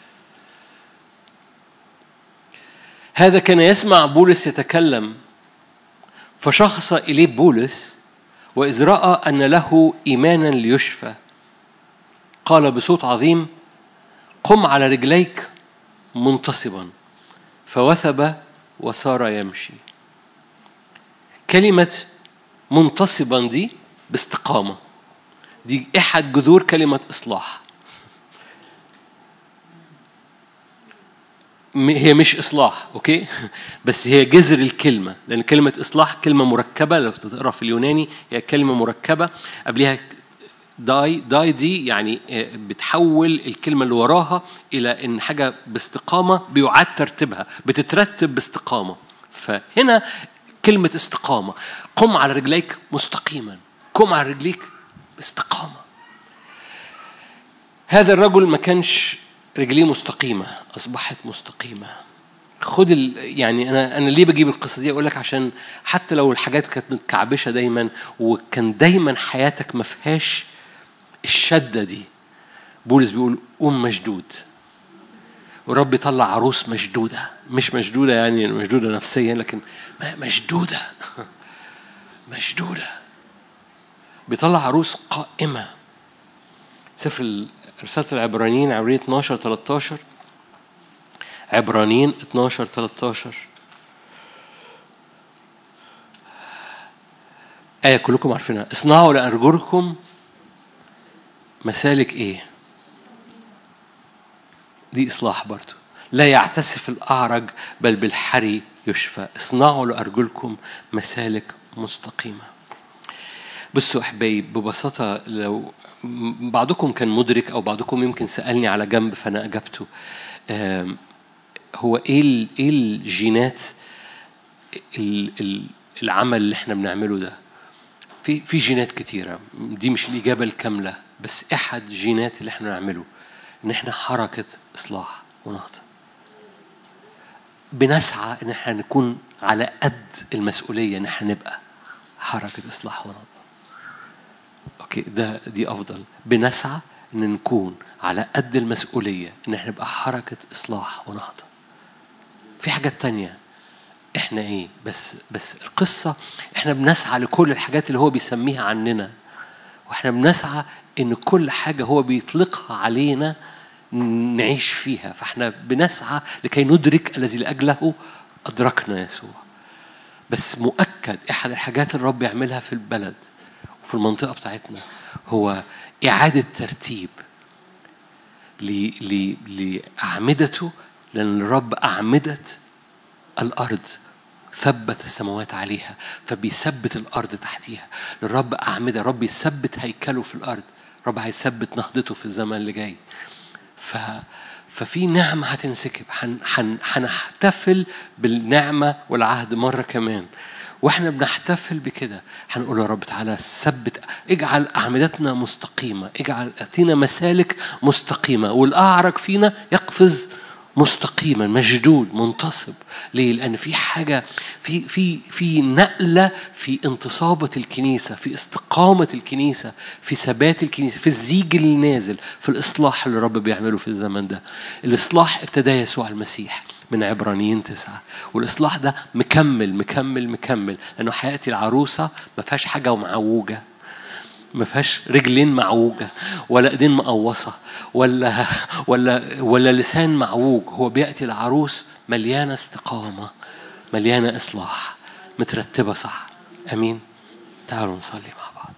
هذا كان يسمع بولس يتكلم فشخص إليه بولس وإذ رأى أن له إيمانا ليشفى قال بصوت عظيم قم على رجليك منتصبا فوثب وصار يمشي كلمة منتصبا دي باستقامة دي أحد جذور كلمة إصلاح م- هي مش اصلاح اوكي بس هي جذر الكلمه لان كلمه اصلاح كلمه مركبه لو تقرا في اليوناني هي كلمه مركبه قبلها داي داي دي يعني آه، بتحول الكلمه اللي وراها الى ان حاجه باستقامه بيعاد ترتيبها بتترتب باستقامه فهنا كلمه استقامه قم على رجليك مستقيما قم على رجليك باستقامه هذا الرجل ما كانش رجليه مستقيمة أصبحت مستقيمة خد ال... يعني أنا أنا ليه بجيب القصة دي أقول لك عشان حتى لو الحاجات كانت متكعبشة دايما وكان دايما حياتك ما فيهاش الشدة دي بولس بيقول قوم مشدود ورب يطلع عروس مشدودة مش مشدودة يعني مشدودة نفسيا لكن مشدودة مشدودة بيطلع عروس قائمة سفر ال- رسالة العبرانيين عبرية 12 13 عبرانيين 12 13 آية كلكم عارفينها اصنعوا لأرجلكم مسالك إيه؟ دي إصلاح برضو لا يعتسف الأعرج بل بالحري يشفى اصنعوا لأرجلكم مسالك مستقيمة بصوا احبائي ببساطه لو م- بعضكم كان مدرك او بعضكم يمكن سالني على جنب فانا اجبته آم، هو ايه ال- ايه الجينات ال- ال- العمل اللي احنا بنعمله ده في في جينات كتيره دي مش الاجابه الكامله بس احد جينات اللي احنا بنعمله ان احنا حركه اصلاح ونهضه بنسعى ان احنا نكون على قد المسؤوليه ان احنا نبقى حركه اصلاح ونهضه اوكي ده دي افضل بنسعى ان نكون على قد المسؤوليه ان احنا نبقى حركه اصلاح ونهضه في حاجات تانية احنا ايه بس بس القصه احنا بنسعى لكل الحاجات اللي هو بيسميها عننا واحنا بنسعى ان كل حاجه هو بيطلقها علينا نعيش فيها فاحنا بنسعى لكي ندرك الذي لاجله ادركنا يسوع بس مؤكد احد الحاجات اللي الرب يعملها في البلد وفي المنطقه بتاعتنا هو اعاده ترتيب ل- ل- لاعمدته لان الرب اعمده الارض ثبت السماوات عليها فبيثبت الارض تحتيها الرب اعمده الرب يثبت هيكله في الارض الرب هيثبت نهضته في الزمن اللي جاي ف ففي نعمة هتنسكب هن- هن- هنحتفل بالنعمة والعهد مرة كمان واحنا بنحتفل بكده هنقول يا رب تعالى ثبت اجعل اعمدتنا مستقيمه اجعل اتينا مسالك مستقيمه والاعرج فينا يقفز مستقيما مشدود منتصب ليه؟ لأن في حاجة في في في نقلة في انتصابة الكنيسة في استقامة الكنيسة في ثبات الكنيسة في الزيج النازل في الإصلاح اللي الرب بيعمله في الزمن ده الإصلاح ابتدى يسوع المسيح من عبرانيين تسعة والإصلاح ده مكمل مكمل مكمل لأنه هيأتي العروسة ما فيهاش حاجة ومعوجة ما فيهاش رجلين معوجة ولا ايدين مقوصة ولا ولا ولا لسان معوج هو بيأتي العروس مليانة استقامة مليانة إصلاح مترتبة صح أمين تعالوا نصلي مع بعض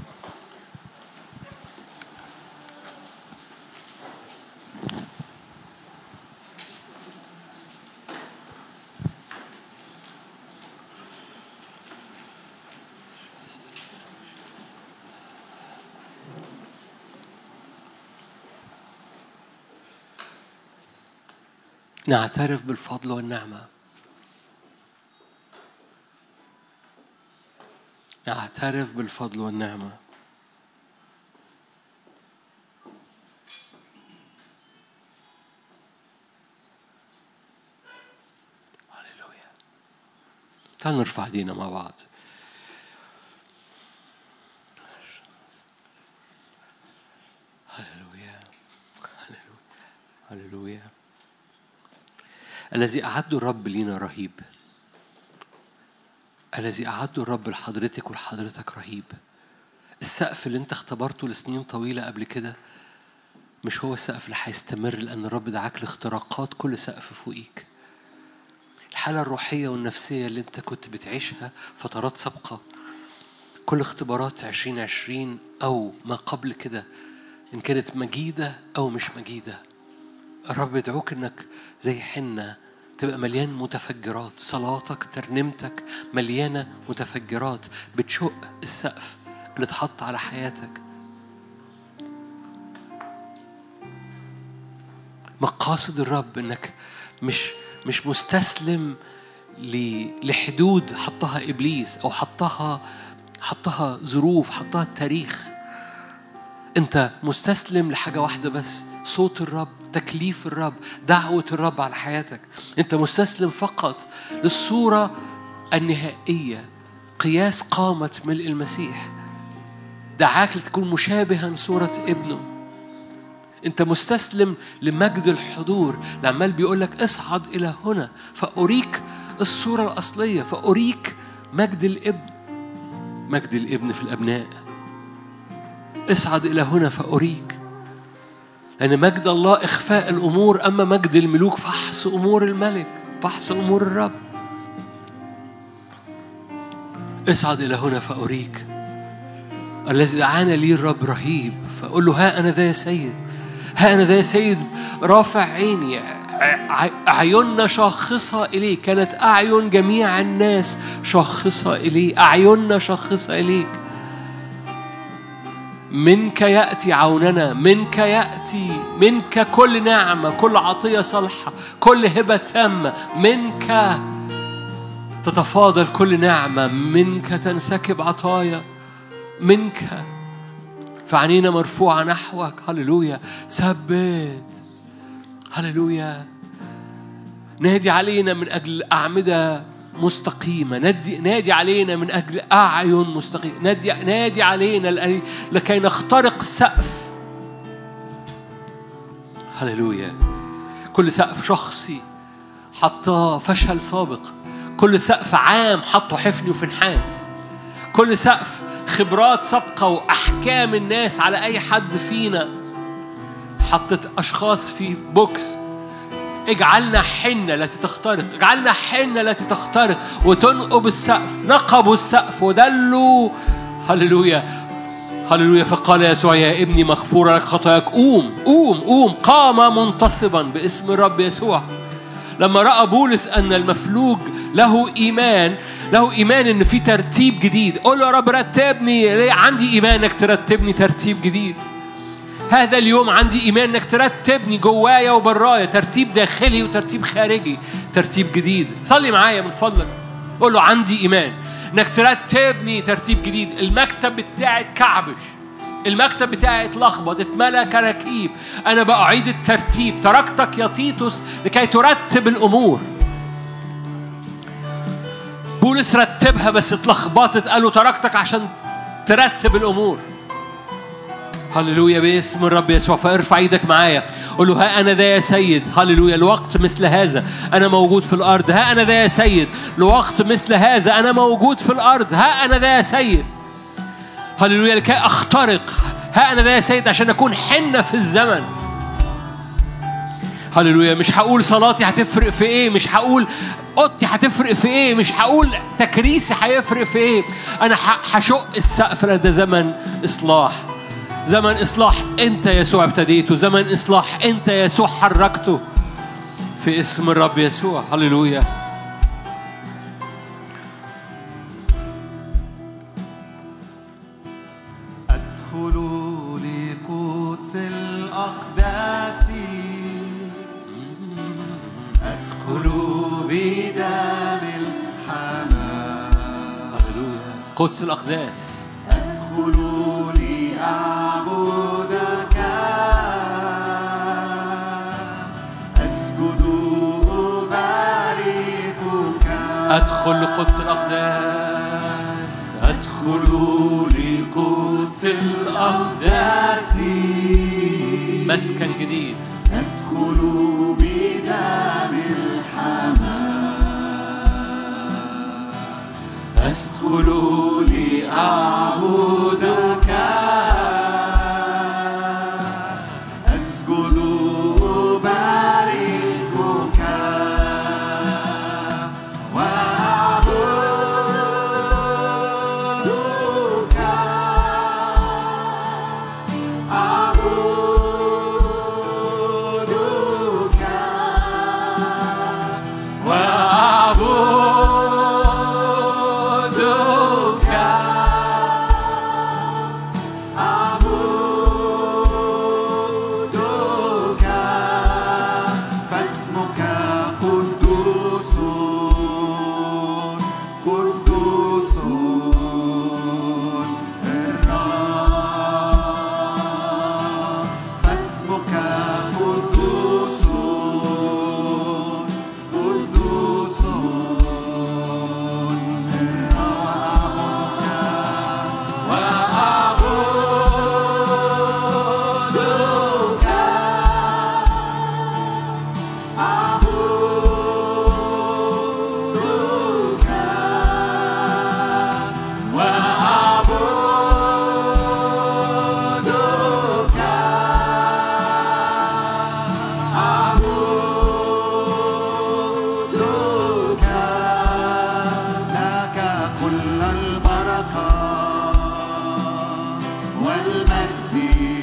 نعترف بالفضل والنعمة نعترف بالفضل والنعمة هللويا تعالوا نرفع ايدينا مع بعض هللويا هللويا هللويا الذي أعده الرب لينا رهيب الذي أعده الرب لحضرتك ولحضرتك رهيب السقف اللي انت اختبرته لسنين طويلة قبل كده مش هو السقف اللي هيستمر لأن الرب دعاك لاختراقات كل سقف فوقيك الحالة الروحية والنفسية اللي انت كنت بتعيشها فترات سابقة كل اختبارات عشرين عشرين أو ما قبل كده إن كانت مجيدة أو مش مجيدة الرب يدعوك انك زي حنة تبقى مليان متفجرات صلاتك ترنيمتك مليانة متفجرات بتشق السقف اللي اتحط على حياتك مقاصد الرب انك مش مش مستسلم ل- لحدود حطها ابليس او حطها حطها ظروف حطها التاريخ انت مستسلم لحاجه واحده بس صوت الرب تكليف الرب دعوه الرب على حياتك انت مستسلم فقط للصوره النهائيه قياس قامه ملء المسيح دعاك لتكون مشابها صوره ابنه انت مستسلم لمجد الحضور اللي عمال بيقول لك اصعد الى هنا فاريك الصوره الاصليه فاريك مجد الابن مجد الابن في الابناء اصعد الى هنا فاريك لان مجد الله اخفاء الامور اما مجد الملوك فحص امور الملك فحص امور الرب اصعد الى هنا فاريك الذي دعانا ليه الرب رهيب فقول له ها انا ذا يا سيد ها انا ذا يا سيد رافع عيني ع- ع- اعيننا شاخصه اليك كانت اعين جميع الناس شاخصه اليه اعيننا شاخصه اليك منك ياتي عوننا منك ياتي منك كل نعمه كل عطيه صالحه كل هبه تامه منك تتفاضل كل نعمه منك تنسكب عطايا منك فعنينا مرفوعة نحوك هللويا ثبت هللويا نادي علينا من أجل أعمدة مستقيمة نادي, نادي علينا من أجل أعين مستقيمة نادي, نادي علينا لأي- لكي نخترق السقف هللويا كل سقف شخصي حطاه فشل سابق كل سقف عام حطه حفني وفنحاس كل سقف خبرات سابقة وأحكام الناس على أي حد فينا حطت أشخاص في بوكس اجعلنا حنة التي تخترق اجعلنا حنة التي تخترق وتنقب السقف نقبوا السقف ودلوا هللويا هللويا فقال يسوع يا ابني مغفورة لك خطاياك قوم قوم قوم قام منتصبا باسم الرب يسوع لما رأى بولس أن المفلوج له إيمان له إيمان إن في ترتيب جديد قول له يا رب رتبني ليه عندي إيمان إنك ترتبني ترتيب جديد هذا اليوم عندي إيمان إنك ترتبني جوايا وبرايا ترتيب داخلي وترتيب خارجي ترتيب جديد صلي معايا من فضلك قول له عندي إيمان إنك ترتبني ترتيب جديد المكتب بتاعي اتكعبش المكتب بتاعي اتلخبط اتملى كراكيب انا باعيد الترتيب تركتك يا تيتوس لكي ترتب الامور بولس رتبها بس اتلخبطت قالوا تركتك عشان ترتب الامور هللويا باسم الرب يسوع فارفع ايدك معايا قول له ها انا ذا يا سيد هللويا الوقت مثل هذا انا موجود في الارض ها انا ذا يا سيد لوقت مثل هذا انا موجود في الارض ها انا ذا يا سيد هللويا لكي اخترق ها انا ذا يا سيد عشان اكون حنه في الزمن هللويا مش هقول صلاتي هتفرق في ايه مش هقول اوضتي هتفرق في ايه مش هقول تكريسي هيفرق في ايه انا ه- هشق السقف لأن ده زمن اصلاح زمن اصلاح انت يسوع ابتديته زمن اصلاح انت يسوع حركته في اسم الرب يسوع هللويا أدخل لقدس الأقداس أدخل بدم الحمام هللويا قدس الاقداس أدخل لأعبدك أسجد أباركك ادخل لقدس الاقداس ادخل لقدس الأقداس مسكن جديد أدخل بدم الحمام أدخل لأعبدك أسجد أباركك وأعبدك أعبدك والمجد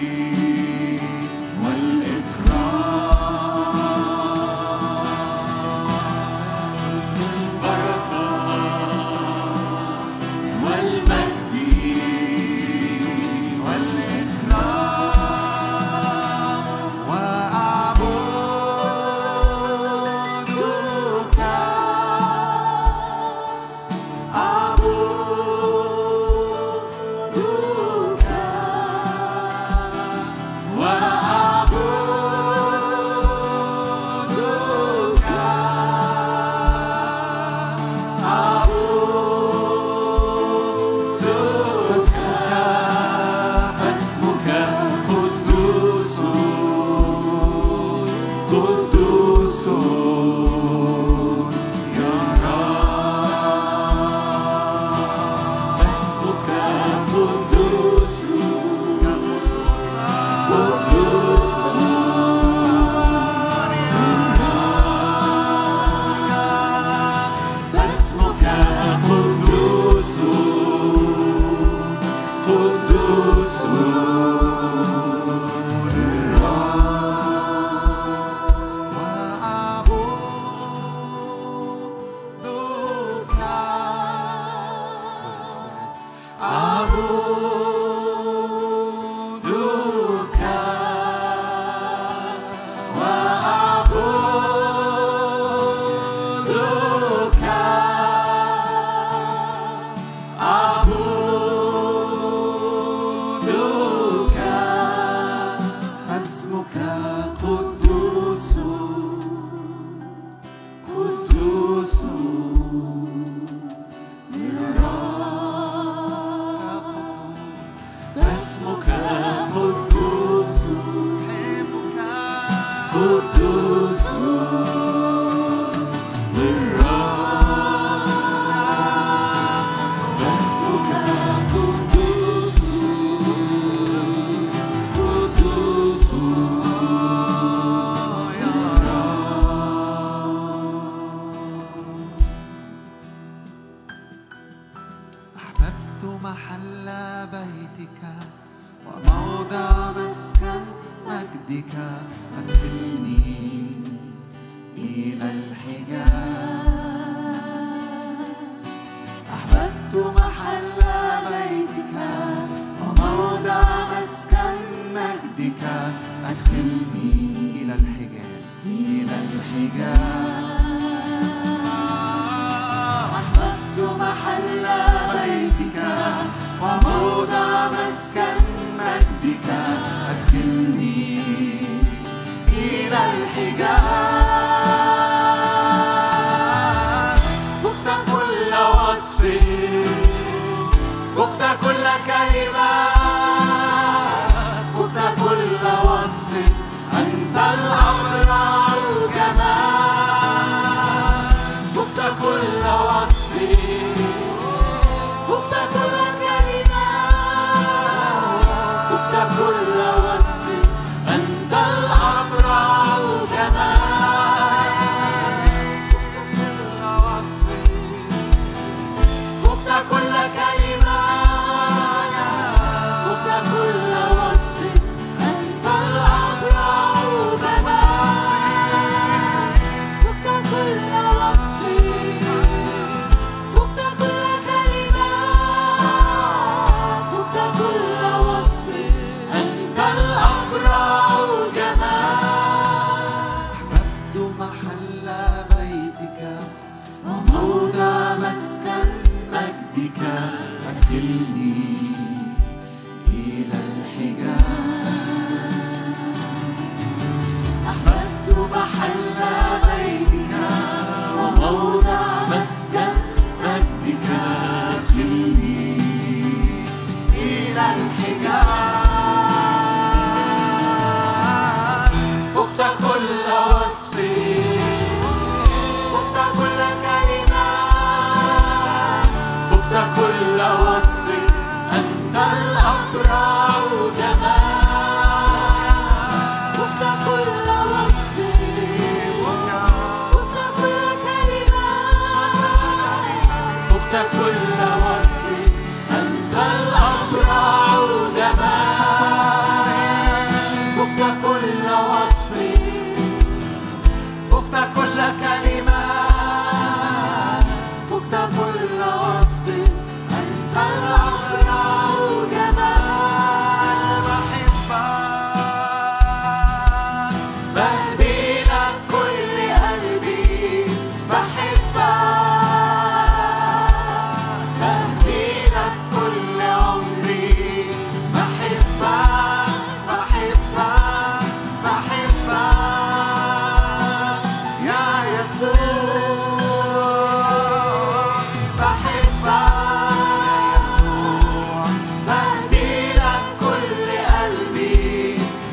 والإكرام بركة والمجد والإكرام وأعبدك أعبدك وأعبدك أعبدك فاسمك قدوس قدوس يا رب اسمك قدوس قدوس فاسمك قدوس قدوس أعبدك وأعبدك أعبدك فاسمك قدوس قدوس فاسمك قدوس قدوس للرب فاسمك قدوس قدوس يا أحببت محل بيتك وموضع مسكن مجدك أدخلني إلى الحجاب أحببت محل بيتك وموضع مسكن مجدك أدخلني إلى الحجاب إلى الحجاب أحببت محل بيتك وموضع مسكن مجدك أدخلني إلى الحجاب فقت كل وصف فقت كل كلمة فقت كل وصف أنت الأبرع الجمال فقت كل وصف فقت كل كلمة فقت كل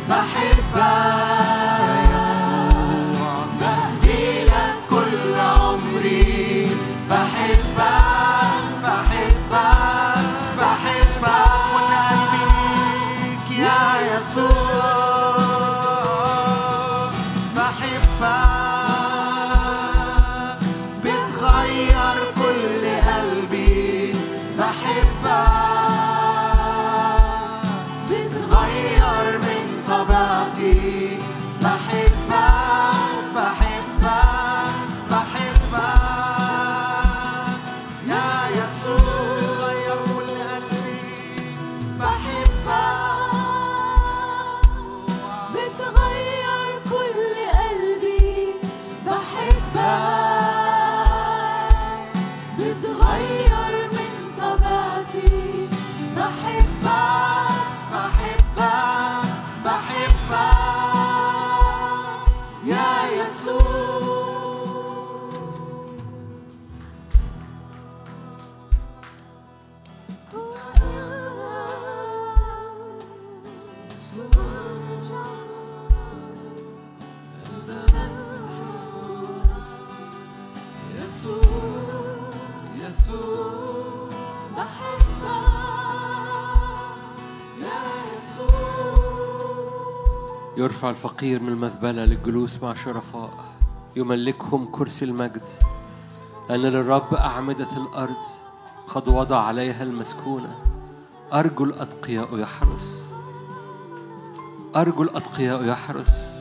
بحبك يا يسوع بهدي لك كل عمري بحبك بحبك بحبك كل قلبي ليك يا يسوع بحبك بتغير كل قلبي بحبك بتغير من طبيعتي بحبك بحبك بحبك يا يسوع غير كل قلبي بحبك بتغير كل قلبي بحبك بتغير من طبيعتي بحبك بحبك بحبك يا يسوع يسوع يسوع بحبك يا يسوع يرفع الفقير من المذبلة للجلوس مع شرفاء يملكهم كرسي المجد لأن للرب أعمدة الأرض قد وضع عليها المسكونة أرجو الأتقياء يحرس أرجو الأتقياء يحرس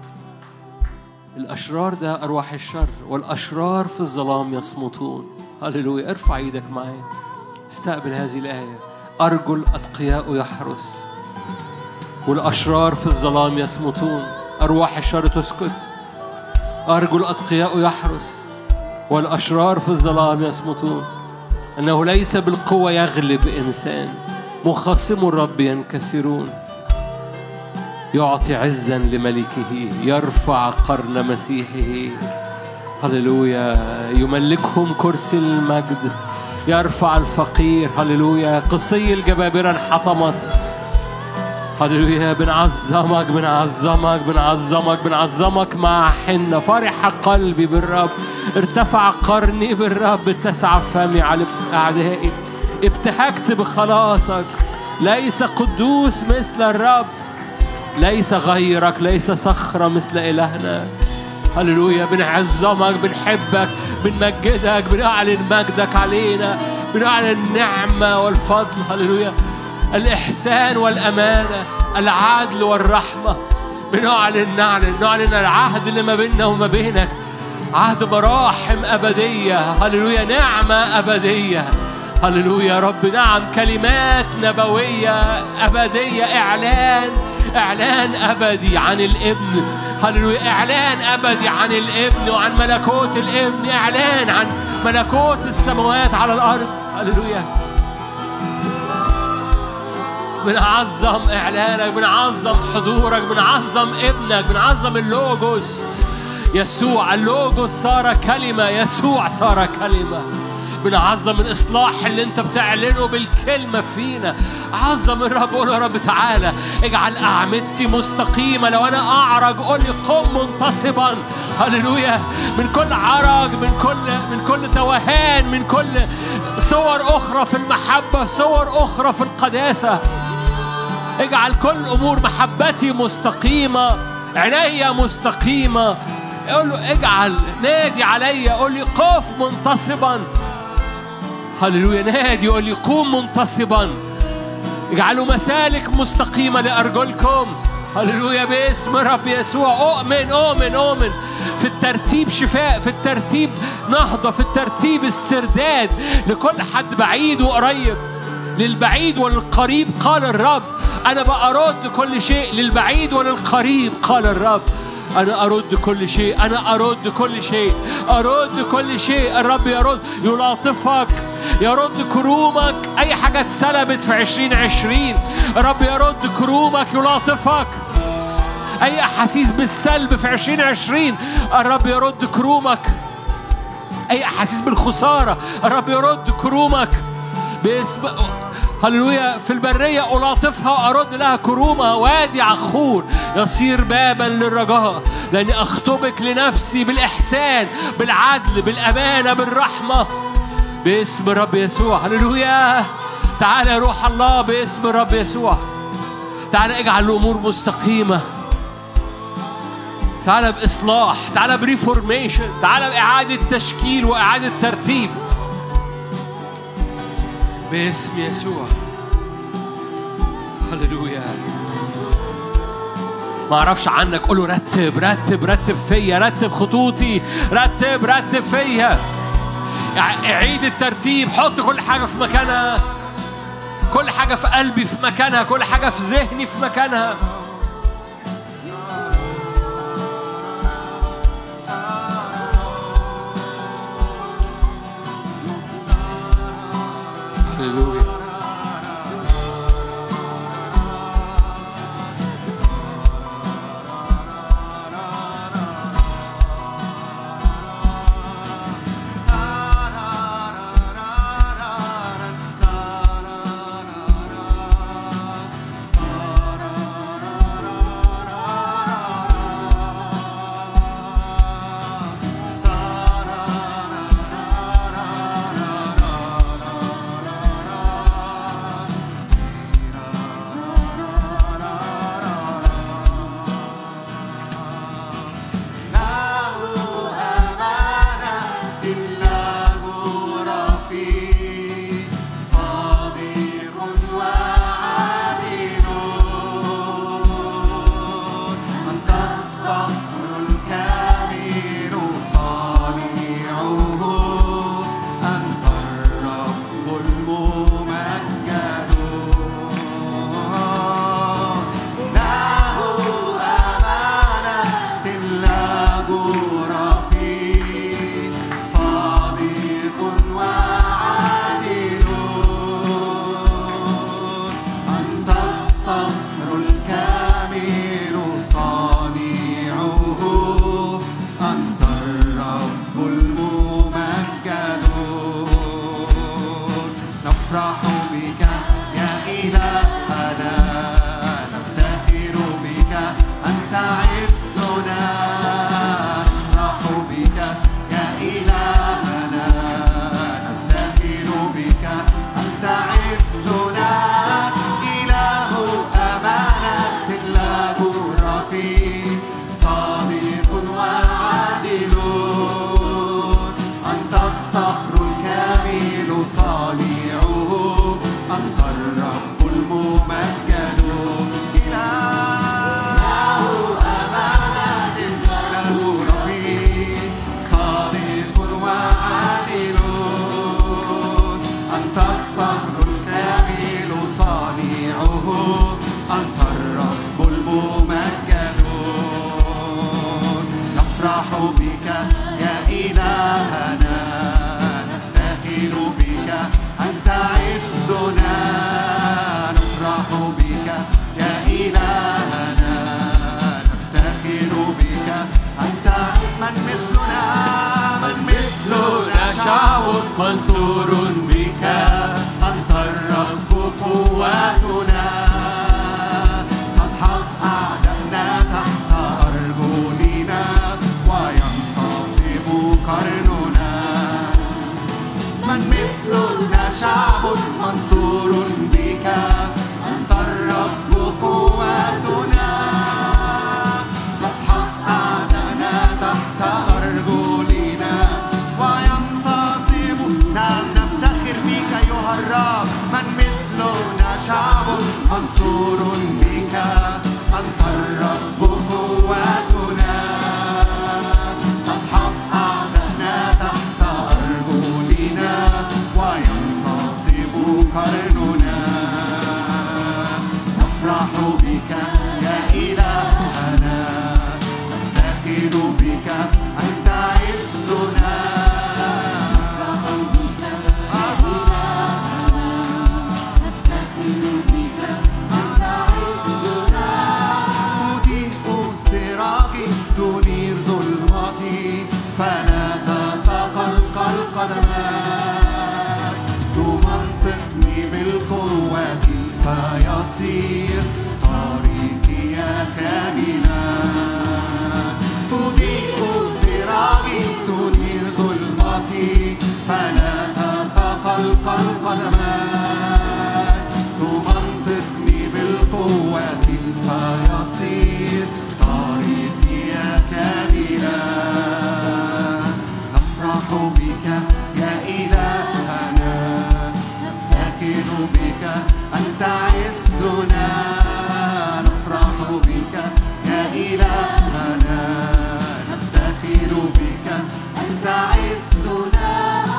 الأشرار ده أرواح الشر والأشرار في الظلام يصمتون هللويا ارفع ايدك معايا استقبل هذه الآية أرجو الأتقياء يحرس والأشرار في الظلام يصمتون أرواح الشر تسكت أرجو الأتقياء يحرس والأشرار في الظلام يصمتون أنه ليس بالقوة يغلب إنسان مخاصم الرب ينكسرون يعطي عزا لملكه يرفع قرن مسيحه هللويا يملكهم كرسي المجد يرفع الفقير هللويا قصي الجبابرة انحطمت هللويا بنعظمك بنعظمك بنعظمك بنعظمك مع حنة فرح قلبي بالرب ارتفع قرني بالرب اتسع فمي على أعدائي ابتهجت بخلاصك ليس قدوس مثل الرب ليس غيرك ليس صخرة مثل إلهنا هللويا بنعظمك بنحبك بنمجدك بنعلن مجدك علينا بنعلن النعمة والفضل هللويا الإحسان والأمانة العدل والرحمة بنعلن نعلن نعلن العهد اللي ما بيننا وما بينك عهد مراحم أبدية هللويا نعمة أبدية هللويا يا رب نعم كلمات نبوية أبدية إعلان إعلان أبدي عن الابن هللويا إعلان أبدي عن الابن وعن ملكوت الابن إعلان عن ملكوت السماوات على الأرض هللويا بنعظم إعلانك بنعظم حضورك بنعظم ابنك بنعظم اللوجوس يسوع اللوجوس صار كلمة يسوع صار كلمة بنعظم الإصلاح اللي أنت بتعلنه بالكلمة فينا عظم الرب قول يا رب تعالى اجعل أعمدتي مستقيمة لو أنا أعرج قول لي قم منتصبا هللويا من كل عرج من كل من كل توهان من كل صور أخرى في المحبة صور أخرى في القداسة اجعل كل امور محبتي مستقيمه عينيا مستقيمه قول له اجعل نادي عليا قول لي قف منتصبا هللويا نادي قول لي قوم منتصبا اجعلوا مسالك مستقيمه لارجلكم هللويا باسم رب يسوع اؤمن اؤمن اؤمن في الترتيب شفاء في الترتيب نهضه في الترتيب استرداد لكل حد بعيد وقريب للبعيد وللقريب قال الرب أنا بأرد كل شيء للبعيد وللقريب قال الرب أنا أرد كل شيء أنا أرد كل شيء أرد كل شيء الرب يرد يلاطفك يرد كرومك أي حاجة اتسلبت في عشرين عشرين الرب يرد كرومك يلاطفك أي أحاسيس بالسلب في عشرين عشرين الرب يرد كرومك أي أحاسيس بالخسارة الرب يرد كرومك باسم هللويا في البرية ألاطفها وأرد لها كرومة وادي عخور يصير بابا للرجاء لأني أخطبك لنفسي بالإحسان بالعدل بالأمانة بالرحمة باسم الرب يسوع هللويا تعال يا روح الله باسم الرب يسوع تعال اجعل الأمور مستقيمة تعال بإصلاح تعال بريفورميشن تعال بإعادة تشكيل وإعادة ترتيب باسم يسوع هللويا ما اعرفش عنك قول له رتب رتب رتب فيا رتب خطوطي رتب رتب فيا ع- اعيد الترتيب حط كل حاجه في مكانها كل حاجه في قلبي في مكانها كل حاجه في ذهني في مكانها هللويا نفرح بك يا إلهنا نفتخر بك أنت عزنا نفرح بك يا إلهنا نفتخر بك أنت عزنا إله أمانة له رفيق صادق وعادل أنت الصخر الكامل صانعه أنت الرب الممجد إله أمانة له رفيق صادق وعادل أنت الصخر الكامل صانعه أنت الرب الممجد نفرح بك يا إلهنا نفتخر بك أنت عزنا نفرح بك يا إلهنا نفتخر بك أنت من مثلنا من مثلنا شعب منصور بك أنت الرب قوتنا تصحب أعدائنا تحت أرجلنا وينتصر فيصير طريقي كاملا نفرح بك يا إلهنا نفتخر بك أنت عزنا نفرح بك يا إلهنا نفتخر بك أنت عزنا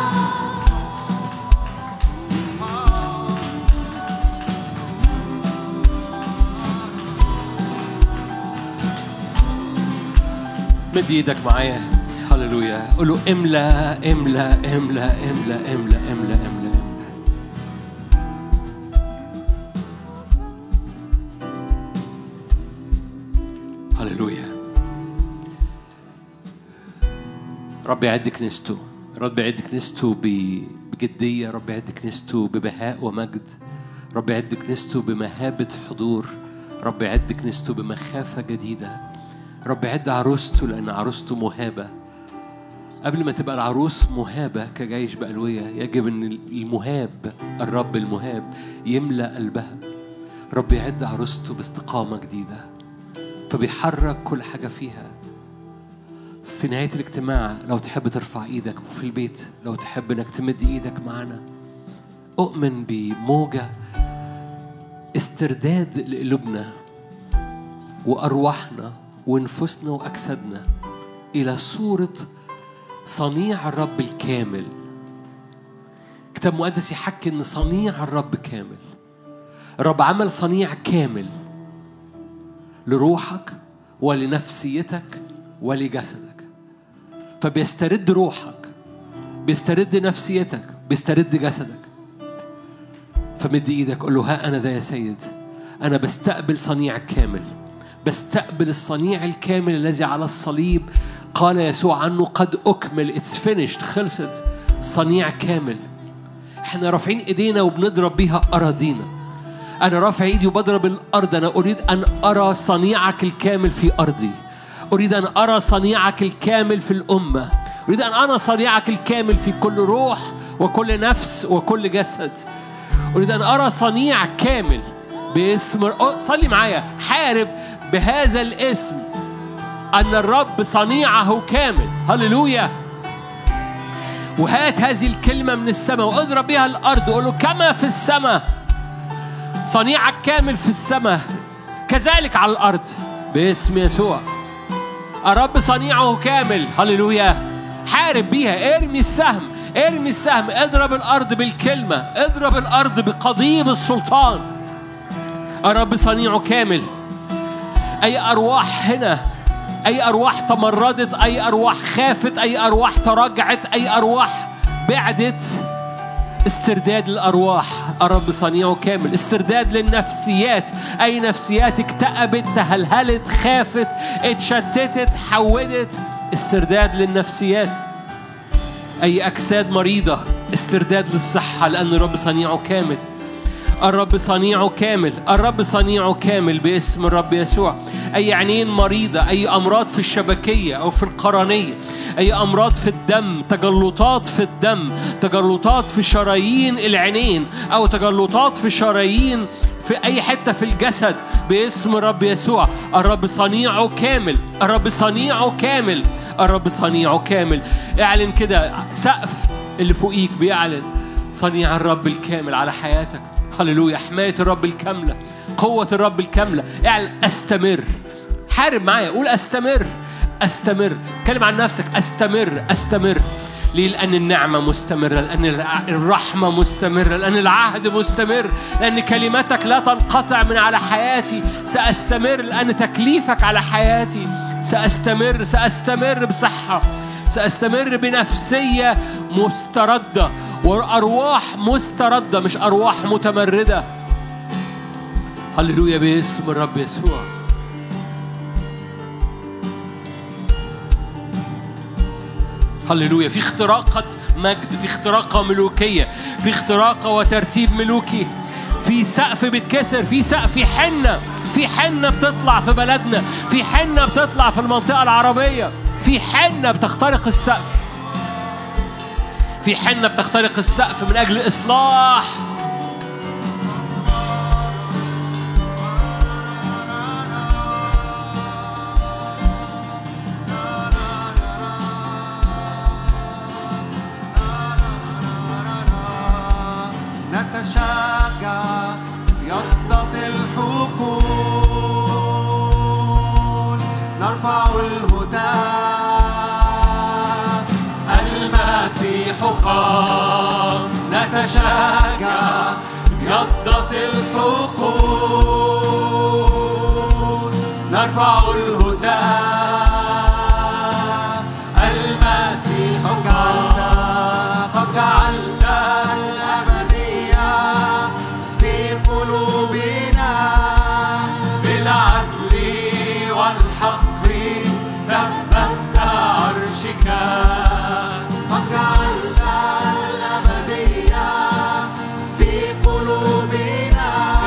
مد ايدك معايا هللويا قول له املا املا املا املا املا املا املا هللويا رب يعد كنيسته رب يعد كنيسته ب- بجدية رب يعد كنيسته ببهاء ومجد رب يعد كنيسته بمهابة حضور رب يعد كنيسته بمخافة جديدة رب يعد عروسته لأن عروسته مهابة قبل ما تبقى العروس مهابة كجيش بألوية يجب أن المهاب الرب المهاب يملأ قلبها رب يعد عروسته باستقامة جديدة فبيحرك كل حاجة فيها في نهاية الاجتماع لو تحب ترفع ايدك وفي البيت لو تحب انك تمد ايدك معنا اؤمن بموجة استرداد لقلوبنا وارواحنا ونفوسنا واجسادنا الى صورة صنيع الرب الكامل كتاب مقدس يحكي ان صنيع الرب كامل الرب عمل صنيع كامل لروحك ولنفسيتك ولجسدك فبيسترد روحك بيسترد نفسيتك بيسترد جسدك فمد ايدك قول له ها انا ذا يا سيد انا بستقبل صنيع كامل بستقبل الصنيع الكامل الذي على الصليب قال يسوع عنه قد اكمل اتس فينيشد خلصت صنيع كامل احنا رافعين ايدينا وبنضرب بيها اراضينا انا رافع ايدي وبضرب الارض انا اريد ان ارى صنيعك الكامل في ارضي اريد ان ارى صنيعك الكامل في الامه اريد ان ارى صنيعك الكامل في كل روح وكل نفس وكل جسد اريد ان ارى صنيع كامل باسم أه، صلي معايا حارب بهذا الاسم ان الرب صنيعه كامل هللويا وهات هذه الكلمة من السماء واضرب بها الأرض وقول له كما في السماء صنيعك كامل في السماء كذلك على الأرض باسم يسوع الرب صنيعه كامل هللويا حارب بيها ارمي السهم ارمي السهم اضرب الأرض بالكلمة اضرب الأرض بقضيب السلطان الرب صنيعه كامل أي أرواح هنا أي أرواح تمردت أي أرواح خافت أي أرواح تراجعت أي أرواح بعدت استرداد الأرواح الرب صنيعه كامل استرداد للنفسيات أي نفسيات اكتئبت تهلهلت خافت اتشتتت حودت استرداد للنفسيات أي أجساد مريضة استرداد للصحة لأن الرب صنيعه كامل الرب صنيعه كامل الرب صنيعه كامل باسم الرب يسوع أي عينين مريضة أي أمراض في الشبكية أو في القرنية أي أمراض في الدم تجلطات في الدم تجلطات في شرايين العينين أو تجلطات في شرايين في أي حتة في الجسد باسم الرب يسوع الرب صنيعه كامل الرب صنيعه كامل الرب صنيعه كامل اعلن كده سقف اللي فوقيك بيعلن صنيع الرب الكامل على حياتك هللويا حماية الرب الكاملة قوة الرب الكاملة اعلن استمر حارب معايا قول استمر استمر اتكلم عن نفسك استمر استمر ليه؟ لأن النعمة مستمرة، لأن الع- الرحمة مستمرة، لأن العهد مستمر، لأن كلمتك لا تنقطع من على حياتي، سأستمر لأن تكليفك على حياتي، سأستمر سأستمر بصحة، سأستمر بنفسية مستردة وأرواح مستردة مش أرواح متمردة. هللويا باسم الرب يسوع. هللويا في اختراقة مجد في اختراقة ملوكية في اختراقة وترتيب ملوكي في سقف بيتكسر في سقف في حنة في حنة بتطلع في بلدنا في حنة بتطلع في المنطقة العربية في حنة بتخترق السقف في حنة بتخترق السقف من أجل إصلاح نتشجع بيضة الحقول نرفع الهتاف المسيح قد قد جعلت الأبدية في قلوبنا بالعدل والحق ثبت عرشك قد جعلت الأبدية في قلوبنا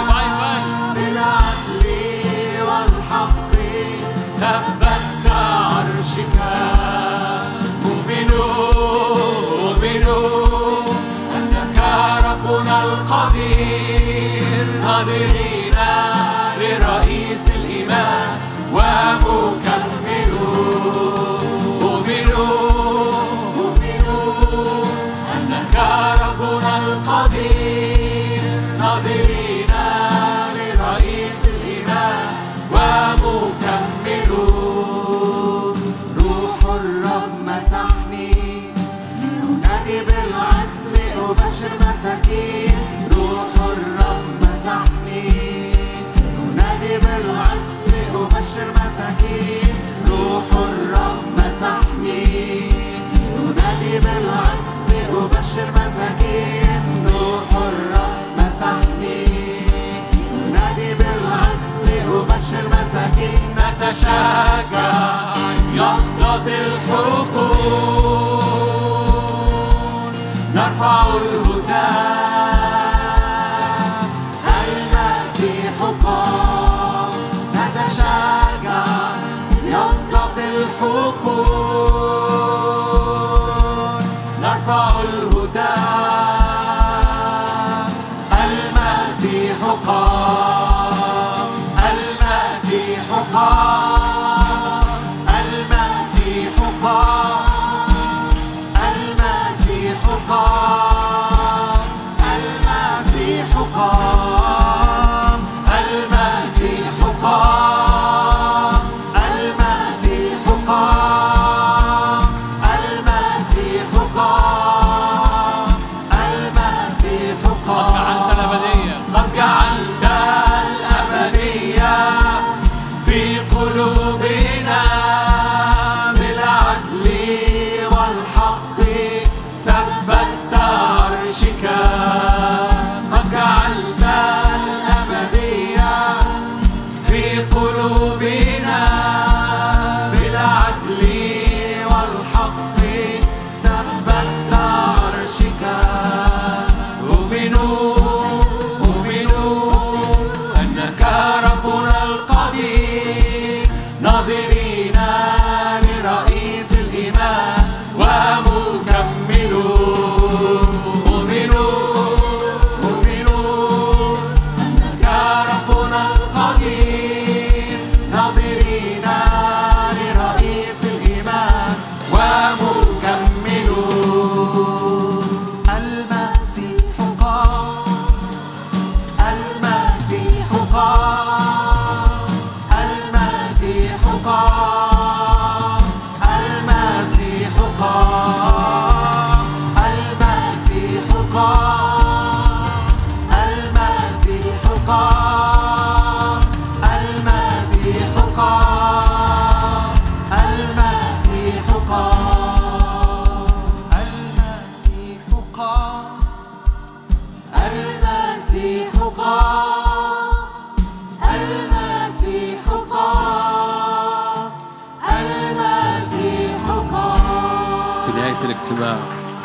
بالعدل والحق ثبت عرشك مؤمنون مؤمنون أنك ربنا القدير ناظرين لرئيس الإيمان ومكملون مؤمنون مؤمنون أنك ربنا القدير ناظرين لرئيس الإيمان ومكملون روح الرب مسحني لأنادي بالعدل أبشر مساكين روح الرب مسحني أنادي بالعدل أبشر مساكين روح الرب مسحني أنادي بالعدل أبشر مساكين روح الرب مسحني أنادي بالعدل أبشر مساكين نتشجع يقضة الحقول نرفع الهتاف المسيح قام نتشجع يقضة الحقول نرفع الهتاف المسيح قام المسيح قام المسيح قام المسيح قام المسيح قام المسيح قام المسيح قام المسيح قام المسيح قام جعلت الأبدية. قد جعلت الأبدية في قلوبنا بالعدل والحق ثبت عرشك قد جعلت الأبدية في قلوبنا بالعدل والحق ثبت عرشك أؤمنوا أؤمنوا أنك ربنا القدير ناظرين لرئيس الإيمان ومكملون أؤمنوا أؤمنوا أنك ربنا القدير ناظرين لرئيس الإيمان ومكملون المسيح قام المسيح قام المسيح قام المسيح قام المسيح قام المسيح قام المسيح قام المسيح قام المسيح قام المسيح قام المسيح قام المسيح قام في نهاية الاجتماع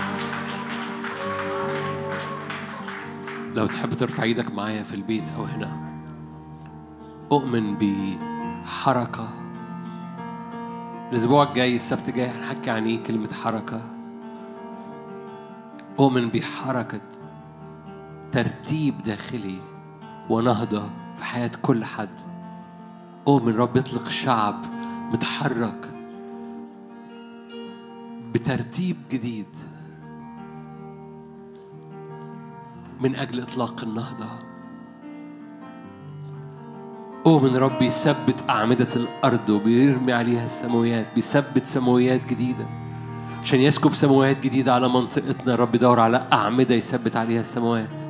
لو تحب ترفع ايدك معايا في البيت أو هنا أؤمن بحركة الأسبوع الجاي السبت الجاي هنحكي عن إيه كلمة حركة أؤمن بحركة ترتيب داخلي ونهضة في حياة كل حد أؤمن رب يطلق شعب متحرك بترتيب جديد من أجل إطلاق النهضة أؤمن ربي يثبت أعمدة الأرض وبيرمي عليها السماويات بيثبت سماويات جديدة عشان يسكب سماوات جديدة على منطقتنا رب دور على أعمدة يثبت عليها السماوات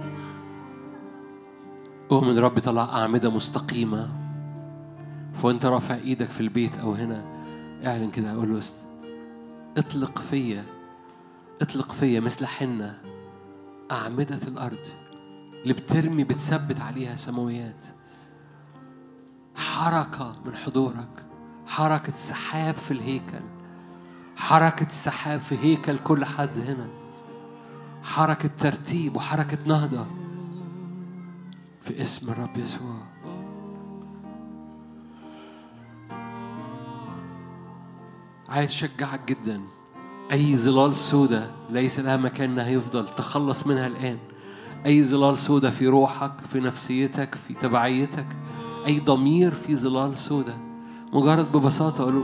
أؤمن رب طلع أعمدة مستقيمة فوانت رافع ايدك في البيت او هنا اعلن كده اقول له است- اطلق فيا اطلق فيا مثل حنة أعمدة الأرض اللي بترمي بتثبت عليها سماويات حركة من حضورك حركة سحاب في الهيكل حركة سحاب في هيكل كل حد هنا حركة ترتيب وحركة نهضة في اسم الرب يسوع عايز اشجعك جدا اي ظلال سودة ليس لها مكان هيفضل تخلص منها الان اي ظلال سودة في روحك في نفسيتك في تبعيتك اي ضمير في ظلال سودة مجرد ببساطة اقول له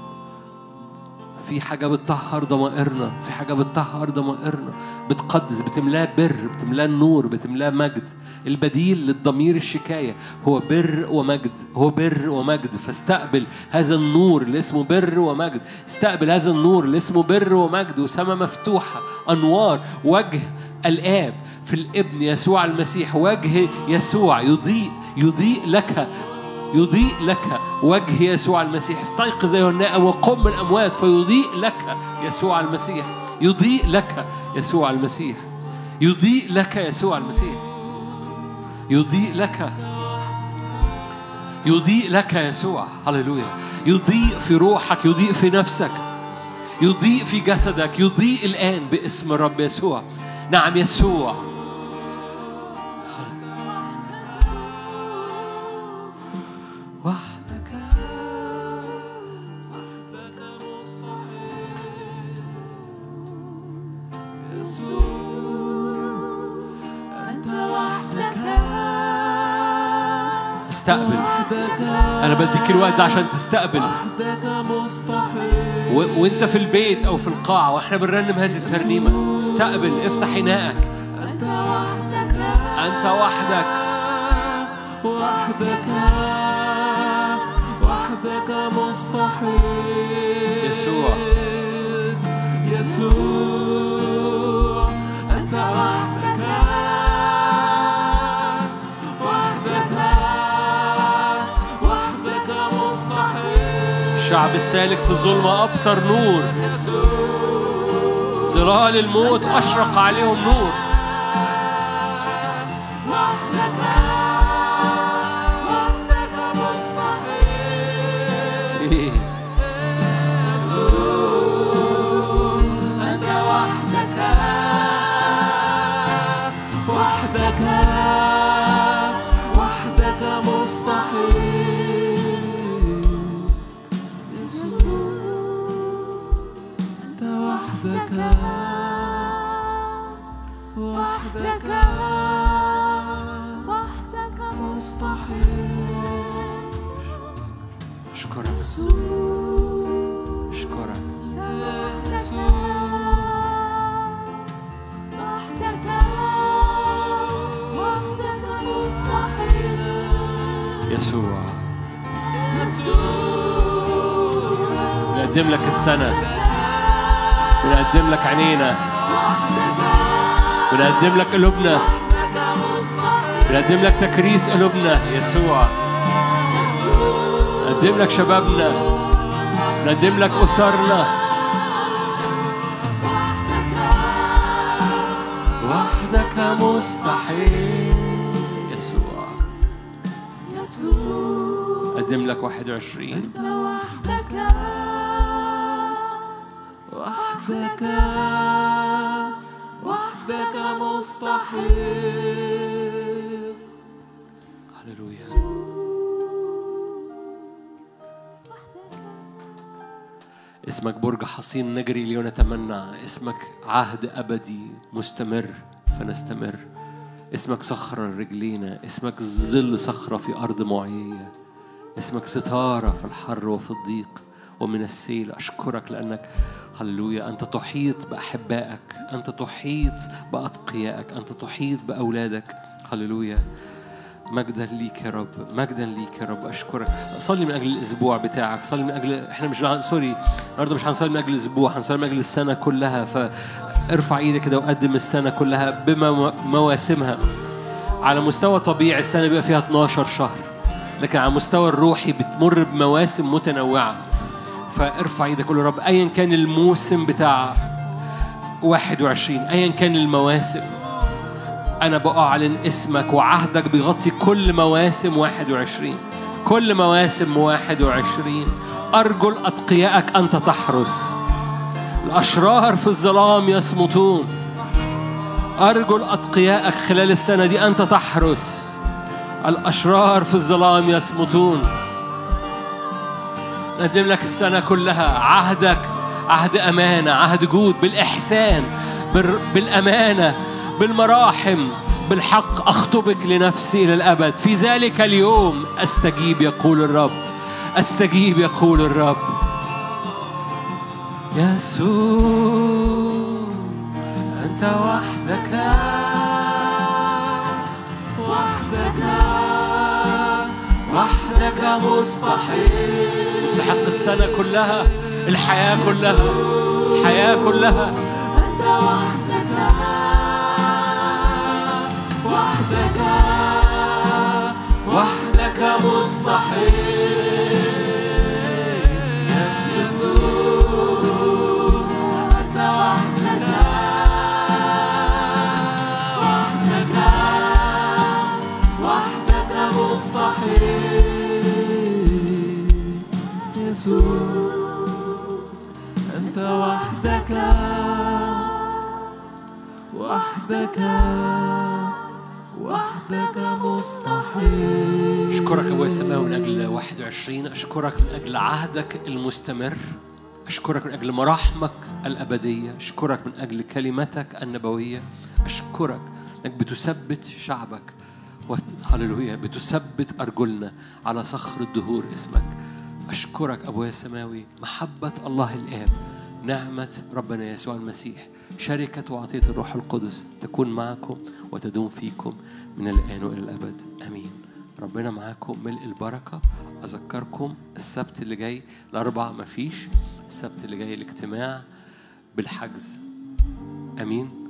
في حاجة بتطهر ضمائرنا في حاجة بتطهر ضمائرنا بتقدس بتملاه بر بتملاه نور بتملاه مجد البديل للضمير الشكاية هو بر ومجد هو بر ومجد فاستقبل هذا النور اللي اسمه بر ومجد استقبل هذا النور اللي اسمه بر ومجد وسماء مفتوحة أنوار وجه الآب في الابن يسوع المسيح وجه يسوع يضيء يضيء لك يضيء لك وجه يسوع المسيح استيقظ أيها النائم وقم من الأموات فيضيء لك يسوع المسيح يضيء لك يسوع المسيح يضيء لك يسوع المسيح يضيء لك يضيء لك يسوع هللويا يضيء في روحك يضيء في نفسك يضيء في جسدك يضيء الآن باسم الرب يسوع نعم يسوع وحدك أنت وحدك استقبل أنا بديك الوقت ده عشان تستقبل وحدك مستحيل و... وانت في البيت او في القاعه واحنا بنرنم هذه الترنيمه استقبل افتح اناءك أنت وحدك انت وحدك وحدك وحدك مستحيل يسوع. يسوع أنت وحدك وحدك وحدك مستحيل الشعب السالك في الظلمه ابصر نور ظلال الموت اشرق عليهم نور وحدك وحدك مستحيل إيه. أنت وحدك وحدك وحدك مستحيل أنت وحدك وحدك وحدك مستحيل اشكرك اشكرك وحدك وحدك مستحيل يسوع يسوع بنقدم لك السنه بنقدم لك عينينا بنقدم لك قلوبنا وحدك مستحيل بنقدم لك تكريس قلوبنا يسوع نقدم لك شبابنا نقدم لك أسرنا وحدك مستحيل يسوع يسوع أقدم لك 21 أنت وحدك وحدك وحدك مستحيل هللويا اسمك برج حصين نجري لينتمنى اسمك عهد أبدي مستمر فنستمر اسمك صخرة لرجلينا اسمك ظل صخرة في أرض معيية اسمك ستارة في الحر وفي الضيق ومن السيل أشكرك لأنك هللويا أنت تحيط بأحبائك أنت تحيط بأتقيائك أنت تحيط بأولادك هللويا مجدا ليك يا رب مجدا ليك يا رب اشكرك صلي من اجل الاسبوع بتاعك صلي من اجل احنا مش عن... سوري النهارده مش هنصلي من اجل الاسبوع هنصلي من اجل السنه كلها فارفع ايدك كده وقدم السنه كلها بمواسمها على مستوى طبيعي السنه بيبقى فيها 12 شهر لكن على المستوى الروحي بتمر بمواسم متنوعه فارفع ايدك قول يا رب ايا كان الموسم بتاع 21 ايا كان المواسم أنا بأعلن اسمك وعهدك بيغطي كل مواسم 21 كل مواسم 21 أرجل أتقيائك أنت تحرس الأشرار في الظلام يصمتون أرجل أتقيائك خلال السنة دي أنت تحرس الأشرار في الظلام يصمتون نقدم لك السنة كلها عهدك عهد أمانة عهد جود بالإحسان بال- بالأمانة بالمراحم بالحق أخطبك لنفسي إلى الأبد في ذلك اليوم أستجيب يقول الرب أستجيب يقول الرب يسوع أنت وحدك وحدك وحدك مستحيل مستحق السنة كلها الحياة كلها الحياة كلها أنت وحدك وحدك وحدك مستحيل يسوع أنت وحدك وحدك وحدك مستحيل يسوع أنت وحدك وحدك وحدك مستحيل أشكرك أبويا السماوي من أجل 21 أشكرك من أجل عهدك المستمر أشكرك من أجل مراحمك الأبدية أشكرك من أجل كلمتك النبوية أشكرك أنك بتثبت شعبك و- هللويا بتثبت أرجلنا على صخر الدهور اسمك أشكرك أبويا السماوي محبة الله الآب نعمة ربنا يسوع المسيح شركة وعطية الروح القدس تكون معكم وتدوم فيكم من الآن وإلى الأبد آمين ربنا معاكم ملء البركة أذكركم السبت اللي جاي الأربع مفيش السبت اللي جاي الاجتماع بالحجز أمين